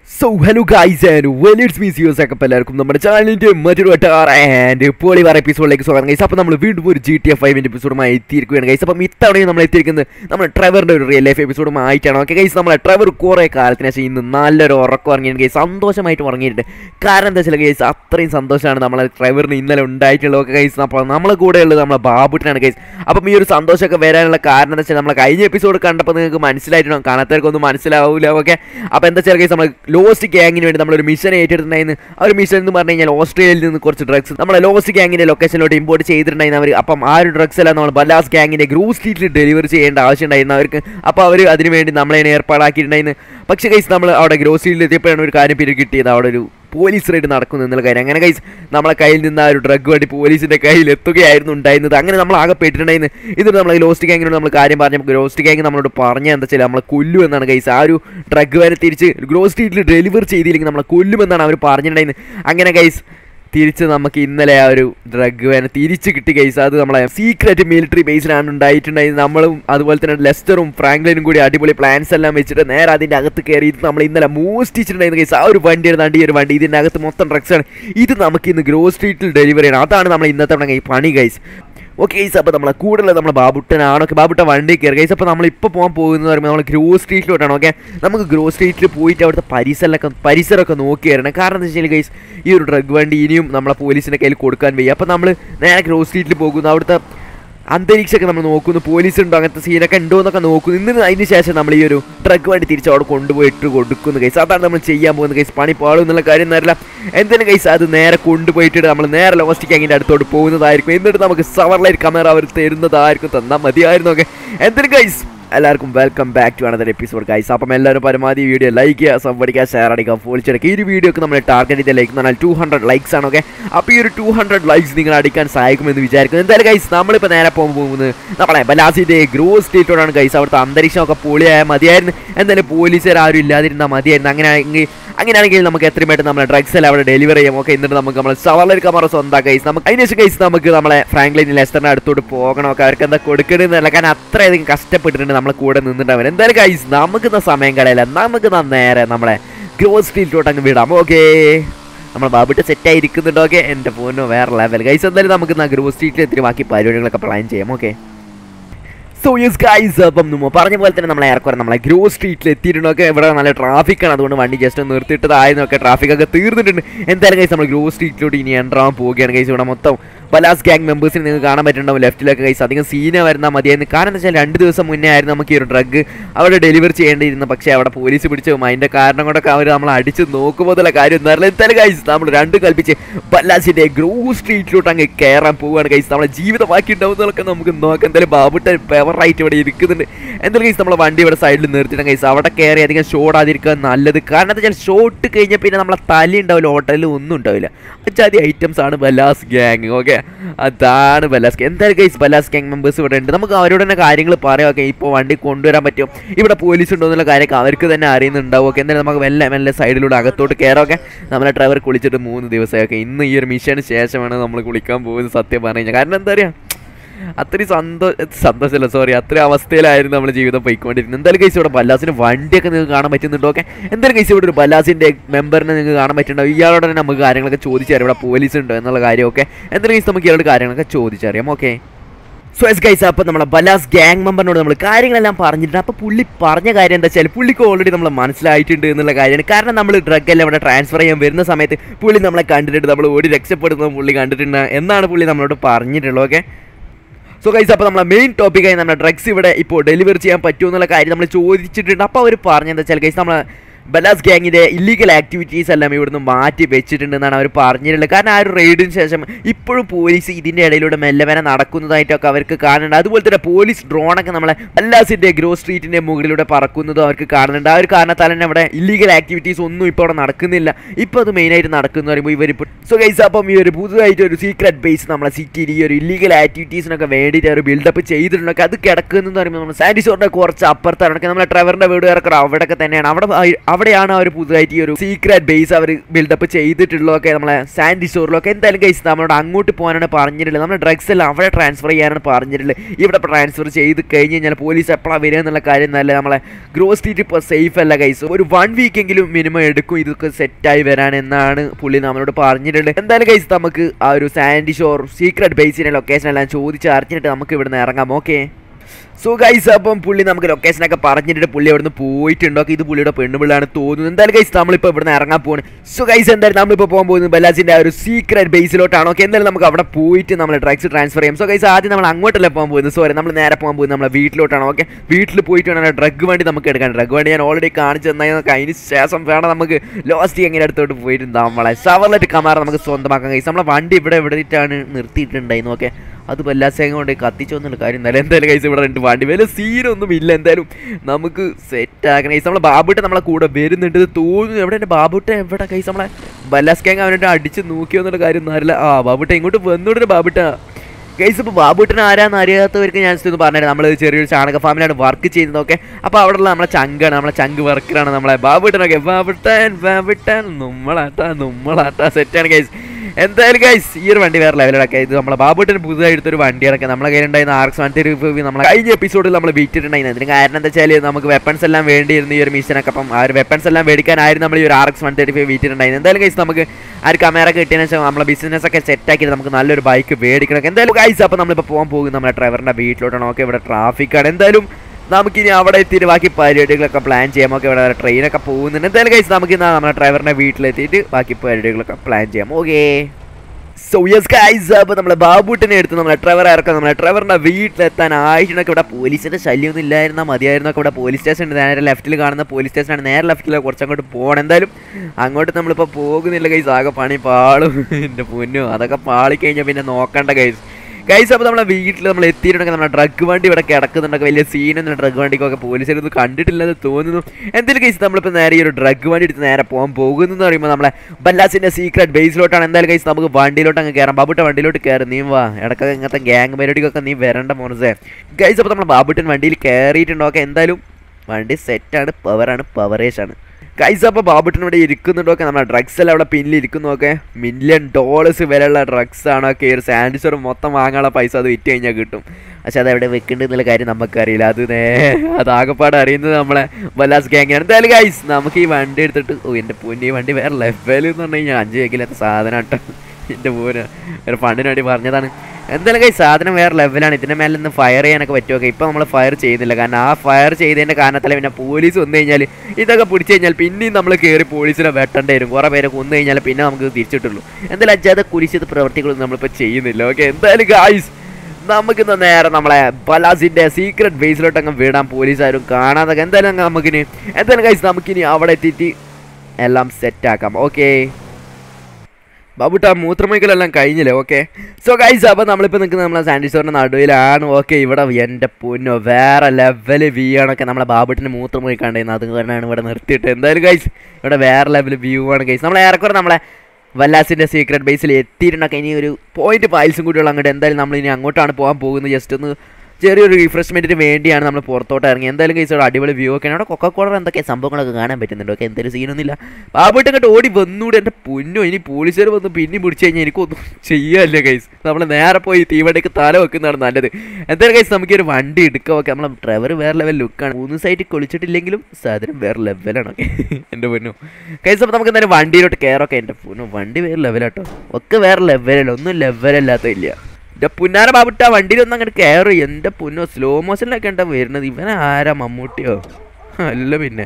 so hello guys and വെലിറ്റ്സ് മീസ് യൂസ് ഒക്കെ എല്ലാവർക്കും നമ്മുടെ ചാനലിന്റെ മറ്റൊരു വട്ടാർ ആൻഡ് പോളി വേറെ എപ്പിസോഡിലേക്ക് സ്വാഗതം ഗൈസ് അപ്പോൾ നമ്മൾ വീണ്ടും ഒരു ജി ടി എഫ് ഫൈവിൻ്റെ എപ്പിസോഡുമായി എത്തിയിരിക്കുകയാണ് ഗൈസ് അപ്പം ഇത്തവണയും നമ്മൾ എത്തിയിരിക്കുന്നത് നമ്മുടെ ട്രെവറിൻ്റെ ഒരു റിയൽ ലൈഫ് എപ്പിസോഡുമായിട്ടാണ് ഓക്കെ ഗൈസ് നമ്മളെ ട്രെവർ കുറേ കാലത്തിന് ശേഷം ഇന്ന് നല്ലൊരു ഉറക്കം ഇറങ്ങിയിട്ട് ഗൈസ് സന്തോഷമായിട്ട് ഉറങ്ങിയിട്ടുണ്ട് കാരണം എന്താ വെച്ചാൽ ഗൈസ് അത്രയും സന്തോഷമാണ് നമ്മളെ ട്രെവറിന് ഇന്നലെ ഉണ്ടായിട്ടുള്ളത് ഓക്കെ ഗൈസ് അപ്പോൾ നമ്മളെ കൂടെ ഉള്ളത് നമ്മളെ ബാബുട്ടിനാണ് ഗൈസ് അപ്പം ഈ ഒരു സന്തോഷമൊക്കെ വരാനുള്ള കാരണം എന്താ വെച്ചാൽ നമ്മളെ കഴിഞ്ഞ എപ്പിസോഡ് കണ്ടപ്പോൾ നിങ്ങൾക്ക് മനസ്സിലായിട്ടുണ്ടാവും കാണാത്തവർക്കൊന്നും മനസ്സിലാവില്ല ഓക്കെ അപ്പോൾ എന്താ വെച്ചാൽ ഗൈസ് നമ്മൾ ലോസ്റ്റ് ഗ്യാങ്ങിന് വേണ്ടി നമ്മളൊരു മിഷൻ ഏറ്റെടുത്തിട്ടുണ്ടായിരുന്നു ആ ഒരു മിഷൻ എന്ന് പറഞ്ഞു കഴിഞ്ഞാൽ ഓസ്ട്രേലിയയിൽ നിന്ന് കുറച്ച് ഡ്രഗ്സ് നമ്മളെ ലോസ്റ്റ് ഗ്യാങ്ങിൻ്റെ ലൊക്കേഷനിലോട്ട് ഇമ്പോർട്ട് ചെയ്തിട്ടുണ്ടായിരുന്നു അവർ അപ്പം ആ ഒരു ഡ്രഗ്സ് എല്ലാം നമ്മൾ ബലാസ് ഗ്യാങ്ങിൻ്റെ ഗ്രൂ സ്ട്രീറ്റിൽ ഡെലിവറി ചെയ്യേണ്ട ആവശ്യം ഉണ്ടായിരുന്നു അവർക്ക് അപ്പോൾ അവർ അതിന് വേണ്ടി നമ്മളെ ഏർപ്പാടാക്കിയിട്ടുണ്ടായിരുന്നു പക്ഷേ ഗൈസ് നമ്മൾ അവിടെ ഗ്രോ സ്ട്രീറ്റിൽ എത്തിയപ്പോഴാണ് ഒരു കാര്യം പിരി കിട്ടിയത് അവിടെ ഒരു പോലീസ് റെയ്ഡ് നടക്കുന്നു എന്നുള്ള കാര്യം അങ്ങനെ ഗൈസ് നമ്മളെ കയ്യിൽ നിന്ന് ആ ഒരു ഡ്രഗ് വണ്ടി പോലീസിന്റെ കയ്യിൽ എത്തുകയായിരുന്നു ഉണ്ടായിരുന്നത് അങ്ങനെ നമ്മൾ ആകെ പെട്ടിട്ടുണ്ടായിരുന്നു ഇത് നമ്മൾ ലോസ്റ്റ് ഗ്യാങ്ങിനോട് നമ്മൾ കാര്യം പറഞ്ഞപ്പോൾ ഗ്രോസ്റ്റ് ഗ്യാങ് നമ്മളോട് പറഞ്ഞ എന്താ വെച്ചാൽ നമ്മളെ കൊല്ലും എന്നാണ് ഗൈസ് ആ ഒരു ഡ്രഗ് വരെ തിരിച്ച് ഗ്രോ സ്ട്രീറ്റിൽ ഡെലിവർ ചെയ്തില്ലെങ്കിൽ നമ്മളെ കൊല്ലുമെന്നാണ് അവർ പറഞ്ഞിട്ടുണ്ടായിരുന്നത് അങ്ങനെ ഗൈസ് തിരിച്ച് നമുക്ക് ഇന്നലെ ആ ഒരു ഡ്രഗ് വേന തിരിച്ച് കിട്ടി കൈസ് അത് നമ്മളെ സീക്രറ്റ് മിലിറ്ററി ബേസിലാണ് ഉണ്ടായിട്ടുണ്ടായിരുന്നത് നമ്മളും അതുപോലെ തന്നെ ലെസ്റ്ററും ഫ്രാങ്ക്ലിനും കൂടി അടിപൊളി പ്ലാൻസ് എല്ലാം വെച്ചിട്ട് നേരെ അതിൻ്റെ അകത്ത് കയറി ഇത് നമ്മൾ ഇന്നലെ മോഷ്ടിച്ചിട്ടുണ്ടായിരുന്നു കൈസ് ആ ഒരു വണ്ടി എടുത്താണ്ട് ഈ ഒരു വണ്ടി ഇതിൻ്റെ അകത്ത് മൊത്തം ഡ്രഗ്സ് ആണ് ഇത് നമുക്ക് ഇന്ന് ഗ്രോ സ്ട്രീറ്റിൽ ഡെലിവറി ചെയ്യണം അതാണ് നമ്മൾ ഇന്നത്തെ തവണ കൈ പണി ഗൈസ് ഓക്കെ ഗൈസ് അപ്പോൾ നമ്മളെ കൂടുതൽ നമ്മളെ ബാബുട്ടനാണ് ഓക്കെ ബാബുട്ട വണ്ടി കയറി ഗൈസ് അപ്പോൾ നമ്മളിപ്പോൾ പോകാൻ പോകുന്നത് പറയുമ്പോൾ നമ്മൾ ഗ്രോ സ്ട്രീറ്റിലോട്ടാണ് ഓക്കെ നമുക്ക് ഗ്രോ സ്ട്രീറ്റിൽ പോയിട്ട് അവിടുത്തെ പരിസരമൊക്കെ പരിസരമൊക്കെ നോക്കി വരണം കാരണം എന്താ വെച്ചാൽ ഗൈസ് ഈ ഒരു ഡ്രഗ് വണ്ടി ഇനിയും നമ്മളെ പോലീസിൻ്റെ കയ്യിൽ കൊടുക്കാൻ വയ്യ അപ്പോൾ നമ്മൾ നേരെ ഗ്രോ സ്ട്രീറ്റിൽ പോകുന്നു അവിടുത്തെ അന്തരീക്ഷമൊക്കെ നമ്മൾ നോക്കുന്നു പോലീസ് ഉണ്ടോ അങ്ങനത്തെ സീനൊക്കെ ഉണ്ടോ എന്നൊക്കെ നോക്കുന്നു ഇന്ന് അതിന് ശേഷം നമ്മൾ ഈ ഒരു ഡ്രഗ് വണ്ടി തിരിച്ച് അവിടെ കൊണ്ടുപോയിട്ട് കൊടുക്കുന്നു കൈസ് അതാണ് നമ്മൾ ചെയ്യാൻ പോകുന്നത് കൈസ് പണി പാടും എന്നുള്ള കാര്യം നേരില്ല എന്തെങ്കിലും കൈസ് അത് നേരെ കൊണ്ടുപോയിട്ട് നമ്മൾ നേരെ ലോസ്റ്റ് ഗ്യാങ്ങിൻ്റെ അടുത്തോട്ട് പോകുന്നതായിരിക്കും എന്നിട്ട് നമുക്ക് സവർലൈറ്റ് ക്യാമറ അവർ തരുന്നതായിരിക്കും തന്നാൽ മതിയായിരുന്നു ഓക്കെ എന്തെങ്കിലും കൈസ് എല്ലാവർക്കും welcome back to another episode guys അപ്പം എല്ലാവരും പരമാവധി വീഡിയോ ലൈക്ക് ചെയ്യുക സബ്ബടിക്കുക ഷെയർ അടിക്കുക ഫോളിച്ചെടുക്കുക ഈ ഒരു വീഡിയോക്ക് നമ്മൾ ടാർഗറ്റ് ചെയ്ത ലൈക്ക് എന്ന് പറഞ്ഞാൽ ടു ഹൺഡ്രഡ് ലൈക്സ് ആണ് ഓക്കെ അപ്പോൾ ഈ ഒരു ടു ഹൺഡ്രഡ് ലൈക്സ് നിങ്ങൾ അടിക്കാൻ സഹായിക്കുമെന്ന് വിചാരിക്കുന്നു എന്തായാലും ഗൈസ് നമ്മളിപ്പോൾ നേരെ പോകാൻ പോകുന്നത് നമ്മളെ ബലാസിൻ്റെ ഗ്രോ സ്റ്റേറ്റോടാണ് ഗൈസ് അവിടുത്തെ അന്തരീക്ഷമൊക്കെ പൊളിയായാൽ മതിയായിരുന്നു എന്തായാലും പോലീസുകാർ ആരും ഇല്ലാതിരുന്നാൽ മതിയായിരുന്നു അങ്ങനെയാണെങ്കിൽ അങ്ങനെയാണെങ്കിൽ നമുക്ക് എത്രയും പെട്ടെന്ന് നമ്മളെ ഡ്രഗ്സ് എല്ലാം അവിടെ ഡെലിവറി ചെയ്യാം ഓക്കെ എന്നിട്ട് നമുക്ക് നമ്മൾ സവാളൊരു കമറ സ്വന്തം കൈസ് നമുക്ക് അതിനുശേഷം കൈസ് നമുക്ക് നമ്മളെ ഫ്രാങ്ക്ലിൻ ലെസ്റ്ററിൻ്റെ അടുത്തോട്ട് പോകണം ഒക്കെ അവർക്ക് എന്താ കൊടുക്കണമെന്നല്ല കാരണം അത്രയധികം കഷ്ടപ്പെട്ടിട്ടുണ്ട് നമ്മളെ കൂടെ നിന്നിട്ടുണ്ടാവും എന്തായാലും കൈസ് നമുക്ക് സമയം കളയില്ല നമുക്ക് നേരെ നമ്മളെ ഗ്രോ സ്ട്രീറ്റിലോട്ട് അങ്ങ് വിടാം ഓക്കേ നമ്മൾ ബാബുട്ട് സെറ്റായി ഇരിക്കുന്നുണ്ട് ഓക്കെ എൻ്റെ ഫോനോ വേറെ ലെവൽ കൈസ് എന്തായാലും നമുക്ക് ഗ്രോ സ്ട്രീറ്റിൽ എത്തിരി ബാക്കി പരിപാടികളൊക്കെ പ്ലാൻ ചെയ്യാം ഓക്കെ സോ യെസ് ഗൈസ് അപ്പം നമ്മ പറഞ്ഞ പോലെ തന്നെ നമ്മൾ ഏറെക്കുറെ നമ്മളെ ഗ്രോ സ്ട്രീറ്റിൽ എത്തിയിട്ടുണ്ടൊക്കെ ഇവിടെ നല്ല ട്രാഫിക്കാണ് അതുകൊണ്ട് വണ്ടി ജസ്റ്റ് നിർത്തിയിട്ടതായിരുന്നൊക്കെ ട്രാഫിക്കൊക്കെ തീർന്നിട്ടുണ്ട് എന്തായാലും ഗൈസ് നമ്മൾ ഗ്രോ സ്ട്രീറ്റിലോട്ട് ഇനി എൻട്രാൻ പോവുകയാണ് ഗൈസ് ഇവിടെ മൊത്തം ബലാസ് ഗ്യാങ് മെമ്പേഴ്സിന് നിങ്ങൾക്ക് കാണാൻ പറ്റുന്നുണ്ടാവും ലെഫ്റ്റിലൊക്കെ കൈസ് അധികം സീന വരുന്നാൽ മതിയായിരുന്നു കാരണം എന്താ വെച്ചാൽ രണ്ട് ദിവസം മുന്നേ ആയിരുന്നു നമുക്ക് ഈ ഒരു ഡ്രഗ് അവിടെ ഡെലിവറി ചെയ്യേണ്ടിയിരുന്നു പക്ഷേ അവിടെ പോലീസ് പിടിച്ചു അതിൻ്റെ കാരണം കൊണ്ടൊക്കെ അവർ നമ്മൾ അടിച്ച് നോക്കുമ്പോഴത്തെ കാര്യം എന്തായാലും എന്തായാലും കൈസ് നമ്മൾ രണ്ടും കൽപ്പിച്ച് ബല്ലാസിൻ്റെ ഗ്രൂ സ്ട്രീറ്റിലോട്ട് അങ്ങ് കയറാൻ പോവുകയാണ് കൈസ് നമ്മളെ ജീവിതമാക്കി ഉണ്ടാവുന്നതൊക്കെ നമുക്ക് നോക്കാം എന്തായാലും ബാബുട്ടൻ പെവറായിട്ട് ഇവിടെ ഇരിക്കുന്നുണ്ട് എന്തായാലും കൈസ് നമ്മളെ വണ്ടി ഇവിടെ സൈഡിൽ നിർത്തിയിട്ട് കൈസ് അവിടെ കയറി അധികം ഷോടാതിരിക്കാൻ നല്ലത് കാരണം എന്താ വെച്ചാൽ ഷോട്ട് കഴിഞ്ഞാൽ പിന്നെ നമ്മളെ തല ഉണ്ടാവില്ല ഹോട്ടലിൽ ഒന്നും ഉണ്ടാവില്ല അച്ചാതി ഐറ്റംസ് ആണ് ബലാസ് ഗ്യാങ് ഓക്കെ അതാണ് ബലാസ് എന്തായാലും ഗൈസ് ബലാസ് ഗ്യാങ് മെമ്പേഴ്സ് ഇവിടെ ഉണ്ട് നമുക്ക് അവരോട് തന്നെ കാര്യങ്ങൾ പറയാം ഓക്കെ ഇപ്പോൾ വണ്ടി കൊണ്ടുവരാൻ പറ്റും ഇവിടെ പോലീസ് ഉണ്ടോ എന്നുള്ള കാര്യമൊക്കെ അവർക്ക് തന്നെ അറിയുന്നുണ്ടാവും ഓക്കെ എന്തായാലും നമുക്ക് മെല്ലെ മെല്ലെ സൈഡിലൂടെ അകത്തോട്ട് കയറാം ഓക്കെ നമ്മളെ ഡ്രൈവർ കുളിച്ചിട്ട് മൂന്ന് ദിവസമൊക്കെ ഇന്ന് ഈ ഒരു മിഷന് ശേഷമാണ് നമ്മൾ കുളിക്കാൻ പോകുന്നത് സത്യം പറഞ്ഞു കഴിഞ്ഞാൽ കാരണം എന്താ പറയുക അത്രയും സന്തോ സന്തോഷമല്ല സോറി അത്രയും അവസ്ഥയിലായിരുന്നു നമ്മുടെ ജീവിതം പോയിക്കൊണ്ടിരുന്നത് എന്തായാലും കൈസ് ഇവിടെ ബല്ലാസിന് വണ്ടിയൊക്കെ നിങ്ങൾക്ക് കാണാൻ പറ്റുന്നുണ്ടോ ഓക്കെ എന്തായാലും കൈസ് ഇവിടെ ഒരു ബല്ലാസിൻ്റെ മെമ്പറിനെ നിങ്ങൾക്ക് കാണാൻ പറ്റുന്നുണ്ടാവും ഇയാളോട് തന്നെ നമുക്ക് കാര്യങ്ങളൊക്കെ ചോദിച്ചറിയാം ഇവിടെ പോലീസ് ഉണ്ടോ എന്നുള്ള കാര്യമൊക്കെ എന്തായാലും കൈസ് നമുക്ക് ഇയാളുടെ കാര്യങ്ങളൊക്കെ ചോദിച്ചറിയാം ഓക്കെ സോ എസ് ഗൈസ് അപ്പോൾ നമ്മളെ ബലാസ് ഗ്യാങ് മെമ്പറിനോട് നമ്മൾ കാര്യങ്ങളെല്ലാം പറഞ്ഞിട്ടുണ്ട് അപ്പോൾ പുള്ളി പറഞ്ഞ കാര്യം എന്താ വെച്ചാൽ പുള്ളിക്ക് ഓൾറെഡി നമ്മൾ മനസ്സിലായിട്ടുണ്ട് എന്നുള്ള കാര്യമാണ് കാരണം നമ്മൾ ഡ്രഗ് എല്ലാം ഇവിടെ ട്രാൻസ്ഫർ ചെയ്യാൻ വരുന്ന സമയത്ത് പുള്ളി നമ്മളെ കണ്ടിട്ടുണ്ട് നമ്മൾ ഓടി രക്ഷപ്പെടുന്നത് പുള്ളി കണ്ടിട്ടുണ്ട് എന്നാണ് പുള്ളി നമ്മളോട് പറഞ്ഞിട്ടുള്ളത് ഓക്കെ സോ ഗൈസ് അപ്പോൾ നമ്മളെ മെയിൻ ടോപ്പിക്കായി നമ്മുടെ ഡ്രഗ്സ് ഇവിടെ ഇപ്പോൾ ഡെലിവറി ചെയ്യാൻ പറ്റുമോ എന്നുള്ള കാര്യം നമ്മൾ ചോദിച്ചിട്ടുണ്ട് അപ്പോൾ അവർ പറഞ്ഞെന്താ വെച്ചാൽ ഗൈസ് നമ്മളെ ബലാസ് ഗ്യാങ്ങിൻ്റെ ഇല്ലീഗൽ ആക്ടിവിറ്റീസ് എല്ലാം ഇവിടുന്ന് മാറ്റി വെച്ചിട്ടുണ്ടെന്നാണ് അവർ പറഞ്ഞിട്ടുള്ളത് കാരണം ആ ഒരു റെയ്ഡിന് ശേഷം ഇപ്പോഴും പോലീസ് ഇതിൻ്റെ ഇടയിലൂടെ മെല്ലെ മെല്ലെ നടക്കുന്നതായിട്ടൊക്കെ അവർക്ക് കാണുന്നുണ്ട് അതുപോലെ തന്നെ പോലീസ് ഡ്രോണൊക്കെ നമ്മളെ ബല്ലാസിൻ്റെ ഗ്രോ സ്ട്രീറ്റിൻ്റെ മുകളിലൂടെ പറക്കുന്നതും അവർക്ക് കാണുന്നുണ്ട് ആ ഒരു കാരണത്താൽ തന്നെ അവിടെ ഇല്ലീഗൽ ആക്ടിവിറ്റീസ് ഒന്നും ഇപ്പോൾ അവിടെ നടക്കുന്നില്ല ഇപ്പോൾ അത് മെയിനായിട്ട് നടക്കുന്നു പറയുമ്പോൾ ഇവരിപ്പോൾ സോ ഗൈസ് അപ്പം ഈ ഒരു പുതുതായിട്ട് ഒരു സീക്രട്ട് ബേസ് നമ്മളെ സിറ്റിയിൽ ഈ ഒരു ഇല്ലീഗൽ ആക്ടിവിറ്റീസിനൊക്കെ വേണ്ടിയിട്ട് ഒരു ബിൽഡപ്പ് ചെയ്തിട്ടുണ്ടൊക്കെ അത് കിടക്കുന്നതെന്ന് പറയുമ്പോൾ നമ്മൾ സാൻഡിസോറിൻ്റെ കുറച്ച് അപ്പുറത്താണ് നമ്മളെ ട്രെവറിൻ്റെ വീട് ഇറക്കണം അവിടെയൊക്കെ തന്നെയാണ് അവിടെ അവിടെയാണ് അവർ പുതുതായിട്ട് ഈ ഒരു സീക്രട്ട് ബേസ് അവർ ബിൽഡപ്പ് ചെയ്തിട്ടുള്ളതൊക്കെ നമ്മളെ സാൻഡി സ്റ്റോറിലൊക്കെ എന്തായാലും ഗൈസ് നമ്മളോട് അങ്ങോട്ട് പോകാനാണ് പറഞ്ഞിട്ടുള്ളത് നമ്മുടെ ഡ്രഗ്സ് എല്ലാം അവിടെ ട്രാൻസ്ഫർ ചെയ്യാനാണ് പറഞ്ഞിട്ടുള്ളത് ഇവിടെ ട്രാൻസ്ഫർ ചെയ്ത് കഴിഞ്ഞ് കഴിഞ്ഞാൽ പോലീസ് എപ്പോഴാണ് വരിക എന്നുള്ള കാര്യം നല്ല നമ്മളെ ഗ്രോ സ്ട്രീറ്റ് ഇപ്പോൾ സേഫ് അല്ല ഗൈസ് ഒരു വൺ വീക്ക് എങ്കിലും മിനിമം എടുക്കും ഇതൊക്കെ സെറ്റായി വരാൻ എന്നാണ് പുള്ളി നമ്മളോട് പറഞ്ഞിട്ടുള്ളത് എന്തായാലും ഗൈസ് നമുക്ക് ആ ഒരു സാൻഡി ഷോർ സീക്രട്ട് ബേസിന്റെ ലൊക്കേഷൻ എല്ലാം ചോദിച്ച് അറിഞ്ഞിട്ട് നമുക്ക് ഇവിടുന്ന് ഇറങ്ങാം ഓക്കെ സോ ഗൈസ് അപ്പം പുള്ളി നമുക്ക് ലൊക്കേഷനൊക്കെ പറഞ്ഞിട്ട് പുള്ളി അവിടുന്ന് പോയിട്ടുണ്ടോ ഇത് പുള്ളിയുടെ പെണ്ണുപിള്ളാണ് തോന്നുന്നത് എന്തായാലും ഗൈസ് നമ്മളിപ്പോൾ ഇവിടുന്ന് ഇറങ്ങാൻ പോണ് സോ ഗൈസ് എന്തായാലും നമ്മളിപ്പോൾ പോകാൻ പോകുന്നത് ബലാസിന്റെ ആ ഒരു സീക്രട്ട് ബേസിലോട്ടാണ് ഓക്കെ എന്തായാലും നമുക്ക് അവിടെ പോയിട്ട് നമ്മൾ ഡ്രഗ്സ് ട്രാൻസ്ഫർ ചെയ്യാം സോ ഗൈസ് ആദ്യം നമ്മൾ അങ്ങോട്ടല്ല പോകാൻ പോകുന്നത് സോറി നമ്മൾ നേരെ പോകാൻ പോകുന്നത് നമ്മളെ വീട്ടിലോട്ടാണ് ഓക്കെ വീട്ടിൽ പോയിട്ട് വേണം ഡ്രഗ് വണ്ടി നമുക്ക് എടുക്കാൻ ഡ്രഗ് വണ്ടി ഞാൻ ഓൾറെഡി കാണിച്ചു തന്നാൽ അതിന് ശേഷം വേണം നമുക്ക് ലോസ്റ്റ് എങ്ങനെ അടുത്തോട്ട് പോയിട്ട് നമ്മളെ സവർലെറ്റ് കമാർ നമുക്ക് സ്വന്തമാക്കാൻ ഗൈസ് നമ്മളെ വണ്ടി ഇവിടെ എവിടെയിട്ടാണ് നിർത്തിയിട്ടുണ്ടായിരുന്നു ഓക്കെ അത് ബല്ലാസേങ്ങ കൊണ്ട് കത്തിച്ചോന്നുള്ള കാര്യം എന്തായാലും എന്തായാലും കൈസ് ഇവിടെ രണ്ട് വണ്ടി വലിയ സീനൊന്നും ഇല്ല എന്തായാലും നമുക്ക് സെറ്റ് ആക്കണം കൈസ് നമ്മളെ ബാബുട്ട നമ്മളെ കൂടെ വരുന്നുണ്ട് ഇത് തോന്നുന്നു എവിടെ എൻ്റെ ബാബുട്ട എവിടെ കൈസ് നമ്മളെ ബല്ലാസ്കേങ്ങ അവനായിട്ട് അടിച്ച് നോക്കിയോ എന്നുള്ള കാര്യം ഒന്നും അറിയില്ല ആ ബാബുട്ട ഇങ്ങോട്ട് വന്നോട്ടെ ബാബുട്ട ഗൈസ് ഇപ്പോൾ ബാബുട്ടൻ ആരാന്ന് അറിയാത്തവർക്ക് ഞാൻ ഒന്ന് പറഞ്ഞുതരാം നമ്മൾ ചെറിയൊരു ചാണക ഫാമിലാണ് വർക്ക് ചെയ്യുന്നതൊക്കെ അപ്പോൾ അവിടെയുള്ള നമ്മളെ ചങ്കാണ് നമ്മളെ ചങ്ക് വർക്കറാണ് നമ്മളെ ബാബുട്ടനൊക്കെ ബാബുട്ടൻ ബാബുട്ടൻ നമ്മളാട്ടാ നമ്മളാട്ടാ സെറ്റാണ് ഗൈസ് എന്തായാലും ഗൈസ് ഈ ഒരു വണ്ടി വേറെ ലെവലൊക്കെ ഇത് നമ്മളെ ബാബുട്ടിന് പുതുതായി എടുത്തൊരു വണ്ടി ഇറക്കുക നമ്മളെ കയ്യിലുണ്ടായിരുന്ന ആർ എക്സ് വൺ ത്രീ നമ്മളെ കഴിഞ്ഞ എപ്പിസോഡിൽ നമ്മൾ വിറ്റിട്ടുണ്ടായിരുന്നു അതിന് കാരണം എന്താ വെച്ചാൽ നമുക്ക് വെപ്പൺസ് എല്ലാം വേണ്ടിയിരുന്നു ഈ ഒരു മിഷനൊക്കെ അപ്പം ആ ഒരു വെപ്പൺസ് എല്ലാം മേടിക്കാനായിരുന്നു നമ്മൾ ഈ ഒരു R X one thirty five വിറ്റിട്ടുണ്ടായിരുന്നു എന്തായാലും ഗൈസ് നമുക്ക് ആ ഒരു ക്യാമറ കിട്ടിയതിന് ശേഷം നമ്മളെ ബിസിനസ് ഒക്കെ സെറ്റ് ആക്കിയിട്ട് നമുക്ക് നല്ലൊരു ബൈക്ക് മേടിക്കണം എന്തായാലും ഗൈസ് അപ്പോൾ നമ്മളിപ്പോൾ പോകാൻ പോകും നമ്മുടെ ഡ്രൈവറിൻ്റെ വീട്ടിലോട്ടാണ് ഓക്കെ ഇവിടെ ട്രാഫിക്കാണ് എന്തായാലും നമുക്കിനി അവിടെ എത്തിയിട്ട് ബാക്കി പരിപാടികളൊക്കെ പ്ലാൻ ചെയ്യാം ഓക്കെ ഇവിടെ ട്രെയിനൊക്കെ പോകുന്നുണ്ട് എന്തായാലും കഴിച്ച് നമുക്ക് ഇന്ന് നമ്മുടെ ഡ്രൈവറിൻ്റെ വീട്ടിലെത്തിയിട്ട് ബാക്കി പരിപാടികളൊക്കെ പ്ലാൻ ചെയ്യാം ഓക്കെ സോ യെസ് ഗൈസ് അപ്പോൾ നമ്മളെ ബാബുട്ടിനെ എടുത്ത് നമ്മളെ ഡ്രൈവർ ഇറക്കാം നമ്മളെ ഡ്രൈവറിൻ്റെ വീട്ടിലെത്താൻ ആയിട്ടുണ്ടൊക്കെ ഇവിടെ പോലീസിൻ്റെ ശല്യമൊന്നും ഇല്ലായിരുന്നാൽ മതിയായിരുന്നു ഒക്കെ ഇവിടെ പോലീസ് സ്റ്റേഷൻ ഉണ്ട് നേരെ ലെഫ്റ്റിൽ കാണുന്ന പോലീസ് സ്റ്റേഷനാണ് നേരെ ലെഫ്റ്റിൽ കുറച്ചങ്ങോട്ട് പോകണം എന്തായാലും അങ്ങോട്ട് നമ്മളിപ്പോൾ പോകുന്നില്ല ഗൈസ് ആകെ പണി പാളും എൻ്റെ പൊന്നു അതൊക്കെ പാളിക്കഴിഞ്ഞാൽ പിന്നെ നോക്കണ്ട ഗൈസ് ഗൈസ് അപ്പോൾ നമ്മളെ വീട്ടിൽ നമ്മൾ എത്തിയിട്ടുണ്ടെങ്കിൽ നമ്മുടെ ഡ്രഗ് വണ്ടി ഇവിടെ കിടക്കുന്നുണ്ടൊക്കെ വലിയ സീനൊന്നും ഡ്രഗ് വണ്ടിക്കൊക്കെ പോലീസുകാരൊന്നും കണ്ടിട്ടില്ലെന്ന് തോന്നുന്നു എന്തെങ്കിലും ഗൈസ് നമ്മളിപ്പോൾ നേരെ ഈ ഒരു ഡ്രഗ് വണ്ടി എടുത്ത് നേരെ പോകാൻ പോകുന്നു എന്ന് പറയുമ്പോൾ നമ്മളെ ബല്ലാസിൻ്റെ സീക്രട്ട് ബേസിലോട്ടാണ് എന്തായാലും ഗൈസ് നമുക്ക് വണ്ടിയിലോട്ട് അങ്ങ് കയറാം ബാബുട്ട വണ്ടിയിലോട്ട് കയറി നീ വാ ഇടയ്ക്കൊക്കെ ഇങ്ങനത്തെ ഗ്യാങ് പരിപാടിക്കൊക്കെ നീ വരണ്ട മോനസേ ഗൈസ് അപ്പോൾ നമ്മൾ ബാബുട്ടൻ വണ്ടിയിൽ കയറിയിട്ടുണ്ടോ ഒക്കെ എന്തായാലും വണ്ടി സെറ്റാണ് പവറാണ് പവറേഷാണ് ഗൈസ് അപ്പോൾ ബാബുട്ടൻ ഇവിടെ ഇരിക്കുന്നുണ്ടൊക്കെ നമ്മുടെ ഡ്രഗ്സ് എല്ലാം അവിടെ പിന്നിൽ ഇരിക്കുന്നതൊക്കെ മില്യൺ ഡോളേഴ്സ് വിലയുള്ള ഡ്രഗ്സ് ആണൊക്കെ ഈ ഒരു സാൻഡിസർ മൊത്തം വാങ്ങാനുള്ള പൈസ അത് വിറ്റ് കഴിഞ്ഞാൽ കിട്ടും പക്ഷെ അത് എവിടെ വെക്കേണ്ടതെന്നുള്ള കാര്യം നമുക്കറിയില്ല അത് നേ അത് ആകെപ്പാട് അറിയുന്നത് നമ്മളെ വല്ലാസ് ഗ്യാങ്ങിനാണ് എന്തായാലും ഗൈസ് നമുക്ക് ഈ വണ്ടി എടുത്തിട്ട് ഓ എൻ്റെ പൊന്നി ഈ വണ്ടി വേറെ ലെവൽ എന്ന് പറഞ്ഞു കഴിഞ്ഞാൽ അഞ്ച് കേക്കില്ലാത്ത സാധനം കേട്ടോ എൻ്റെ പോര് ഒരു ഫണ്ടിന് വേണ്ടി പറഞ്ഞതാണ് എന്തായാലും കൈ സാധനം വേറെ ലെവലാണ് ഇതിൻ്റെ മേലെ നിന്ന് ഫയർ ചെയ്യാനൊക്കെ പറ്റുമൊക്കെ ഇപ്പോൾ നമ്മൾ ഫയർ ചെയ്യുന്നില്ല കാരണം ആ ഫയർ ചെയ്തതിൻ്റെ കാരണത്താൽ പിന്നെ പോലീസ് വന്നു കഴിഞ്ഞാൽ ഇതൊക്കെ പിടിച്ചു കഴിഞ്ഞാൽ പിന്നെയും നമ്മൾ കയറി പോലീസിനെ വെട്ടേണ്ടി വരും കുറേ പേരെ കൊന്നു കഴിഞ്ഞാൽ പിന്നെ നമുക്ക് തിരിച്ചിട്ടുള്ളൂ എന്തായാലും അജാത കുരിശത് പ്രവർത്തികളൊന്നും നമ്മളിപ്പോൾ ചെയ്യുന്നില്ല ഓക്കെ എന്തായാലും ഗായ്സ് നമുക്കിന്ന് നേരെ നമ്മളെ ബലാസിന്റെ സീക്രട്ട് ബേസിലോട്ട് അങ്ങ് വിടാൻ പോലീസുകാരും കാണാതൊക്കെ എന്തായാലും അങ്ങ് നമുക്കിനി എന്തായാലും ഗൈസ് നമുക്കിനി അവിടെ എത്തിയിട്ട് എല്ലാം സെറ്റാക്കാം ഓക്കേ ബാബുട്ട മൂത്രമൊഴിക്കലെല്ലാം കഴിഞ്ഞില്ലേ ഓക്കെ സോ ഗൈസ് അപ്പോൾ നമ്മളിപ്പോൾ നിൽക്കുന്നത് നമ്മളെ സാൻഡിസ്റ്റോറിൻ്റെ നടുവിലാണ് ഓക്കെ ഇവിടെ എൻ്റെ പൊന്നോ വേറെ ലെവൽ വ്യൂ ആണൊക്കെ നമ്മളെ ബാബുട്ടിന് മൂത്രമൊഴിക്കാണ്ടായിരുന്നു അത് കാരണമാണ് ഇവിടെ നിർത്തിയിട്ട് എന്തായാലും ഗൈസ് ഇവിടെ വേറെ ലെവൽ വ്യൂ ആണ് ഗൈസ് നമ്മൾ ഏറെക്കുറെ നമ്മളെ വല്ലാസിൻ്റെ സീക്രട്ട് ബേസിൽ എത്തിയിട്ടുണ്ടൊക്കെ ഇനി ഒരു പോയിന്റ് ഫയൽസും കൂടിയുള്ള അങ്ങോട്ട് എന്തായാലും നമ്മൾ ഇനി അങ്ങോട്ടാണ് പോകാൻ പോകുന്നത് ജസ്റ്റ് ഒന്ന് ചെറിയൊരു റീഫ്രഷ്മെൻറ്റിന് വേണ്ടിയാണ് നമ്മൾ പുറത്തോട്ട് ഇറങ്ങി എന്തായാലും കേസ് അവിടെ അടിപൊളി വ്യൂ ഒക്കെ അവിടെ കൊക്കക്കോളർ എന്തൊക്കെ സംഭവങ്ങളൊക്കെ കാണാൻ പറ്റുന്നുണ്ട് ഓക്കെ എന്തെങ്കിലും സീനൊന്നുമില്ല ബാബുട്ട് അങ്ങോട്ട് ഓടി വന്നൂടെ എൻ്റെ പൊന്നോ ഇനി പോലീസുകാർ വന്ന് പിന്നെ പിടിച്ചു കഴിഞ്ഞാൽ എനിക്കൊന്നും ചെയ്യാനില്ല കൈസ് നമ്മൾ നേരെ പോയി തീവണ്ടിക്ക് തല വെക്കുന്നതാണ് നല്ലത് എന്തായാലും കൈസ് നമുക്ക് ഒരു വണ്ടി എടുക്കാം ഓക്കെ നമ്മളെ ഡ്രൈവർ വേറെ ലെവൽ ലുക്കാണ് മൂന്ന് സൈറ്റ് കൊളിച്ചിട്ടില്ലെങ്കിലും സാധനം വേറെ ലെവലാണ് ഓക്കെ എൻ്റെ പൊന്നു കൈസ് അപ്പോൾ നമുക്ക് എന്തായാലും വണ്ടിയിലോട്ട് കയറൊക്കെ എൻ്റെ പൊന്നു വണ്ടി വേറെ ലെവലാട്ടോ ഒക്കെ വേറെ ലെവലല്ല ഒന്നും ലെവലല്ലാത്തില്ല എൻ്റെ പുന്നാര ബാബുട്ട വണ്ടിയിലൊന്നും അങ്ങോട്ട് കയറും എൻ്റെ പൊന്നോ സ്ലോ മോഷനിലൊക്കെ ഉണ്ടാ വരുന്നത് ഇവനെ ആരാ മമ്മൂട്ടിയോ അല്ല പിന്നെ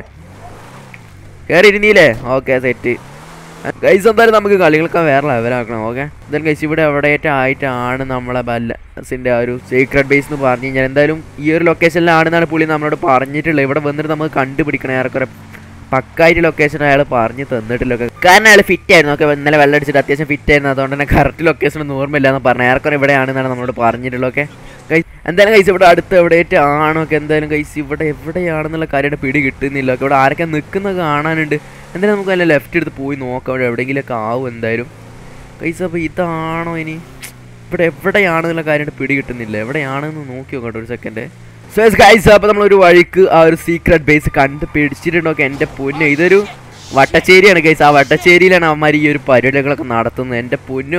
കയറി ഇരുന്നീലേ ഓക്കെ സെറ്റ് ഗൈസ് എന്തായാലും നമുക്ക് കളികളൊക്കെ വേറെ ലെവലാക്കണം ഓക്കെ എന്തായാലും ഗൈസ് ഇവിടെ എവിടെയായിട്ട് ആയിട്ടാണ് നമ്മളെ ബല്ലസിൻ്റെ ആ ഒരു സീക്രട്ട് ബേസ് എന്ന് പറഞ്ഞു കഴിഞ്ഞാൽ എന്തായാലും ഈ ഒരു ലൊക്കേഷനിലാണെന്നാണ് പുള്ളി നമ്മളോട് പറഞ്ഞിട്ടുള്ളത് ഇവിടെ വന്നിട്ട് നമുക്ക് കണ്ടുപിടിക്കണം ഏറെക്കുറെ പക്കായിട്ട് ലൊക്കേഷൻ അയാൾ പറഞ്ഞു തന്നിട്ടില്ല കാരണം അയാൾ ഫിറ്റ് ആയിരുന്നു ഒക്കെ ഇന്നലെ വെള്ളം അടിച്ചിട്ട് അത്യാവശ്യം ഫിറ്റ് ആയിരുന്നു അതുകൊണ്ട് തന്നെ കറക്റ്റ് ലൊക്കേഷൻ ഒന്നും ഓർമ്മയില്ല എന്ന് പറഞ്ഞു ഏറെക്കുറെ ഇവിടെയാണെന്നാണ് നമ്മളോട് പറഞ്ഞിട്ടുള്ളത് ഓക്കെ കൈസ് എന്തായാലും കൈസ് ഇവിടെ അടുത്ത് എവിടെയായിട്ട് ആണോ ഒക്കെ എന്തായാലും കൈസ് ഇവിടെ എവിടെയാണെന്നുള്ള കാര്യമായിട്ട് പിടി കിട്ടുന്നില്ല ഒക്കെ ഇവിടെ ആരൊക്കെ നിൽക്കുന്നത് കാണാനുണ്ട് എന്തായാലും നമുക്ക് നല്ല ലെഫ്റ്റ് എടുത്ത് പോയി നോക്കാം ഇവിടെ എവിടെയെങ്കിലുമൊക്കെ ആവും എന്തായാലും കൈസ് അപ്പോൾ ഇതാണോ ഇനി ഇവിടെ എവിടെയാണെന്നുള്ള കാര്യമായിട്ട് പിടി കിട്ടുന്നില്ല എവിടെയാണെന്ന് നോക്കി നോക്കട്ടെ ഒരു സെക്കൻഡ് സോ ഗൈസ് അപ്പോൾ നമ്മളൊരു വഴിക്ക് ആ ഒരു സീക്രട്ട് ബേസ് കണ്ട് പിടിച്ചിട്ടുണ്ടോ എൻ്റെ പൊന്നു ഇതൊരു വട്ടച്ചേരിയാണ് ഗൈസ് ആ വട്ടച്ചേരിയിലാണ് അവന്മാർ ഈ ഒരു പരിപാടികളൊക്കെ നടത്തുന്നത് എൻ്റെ പൊന്നോ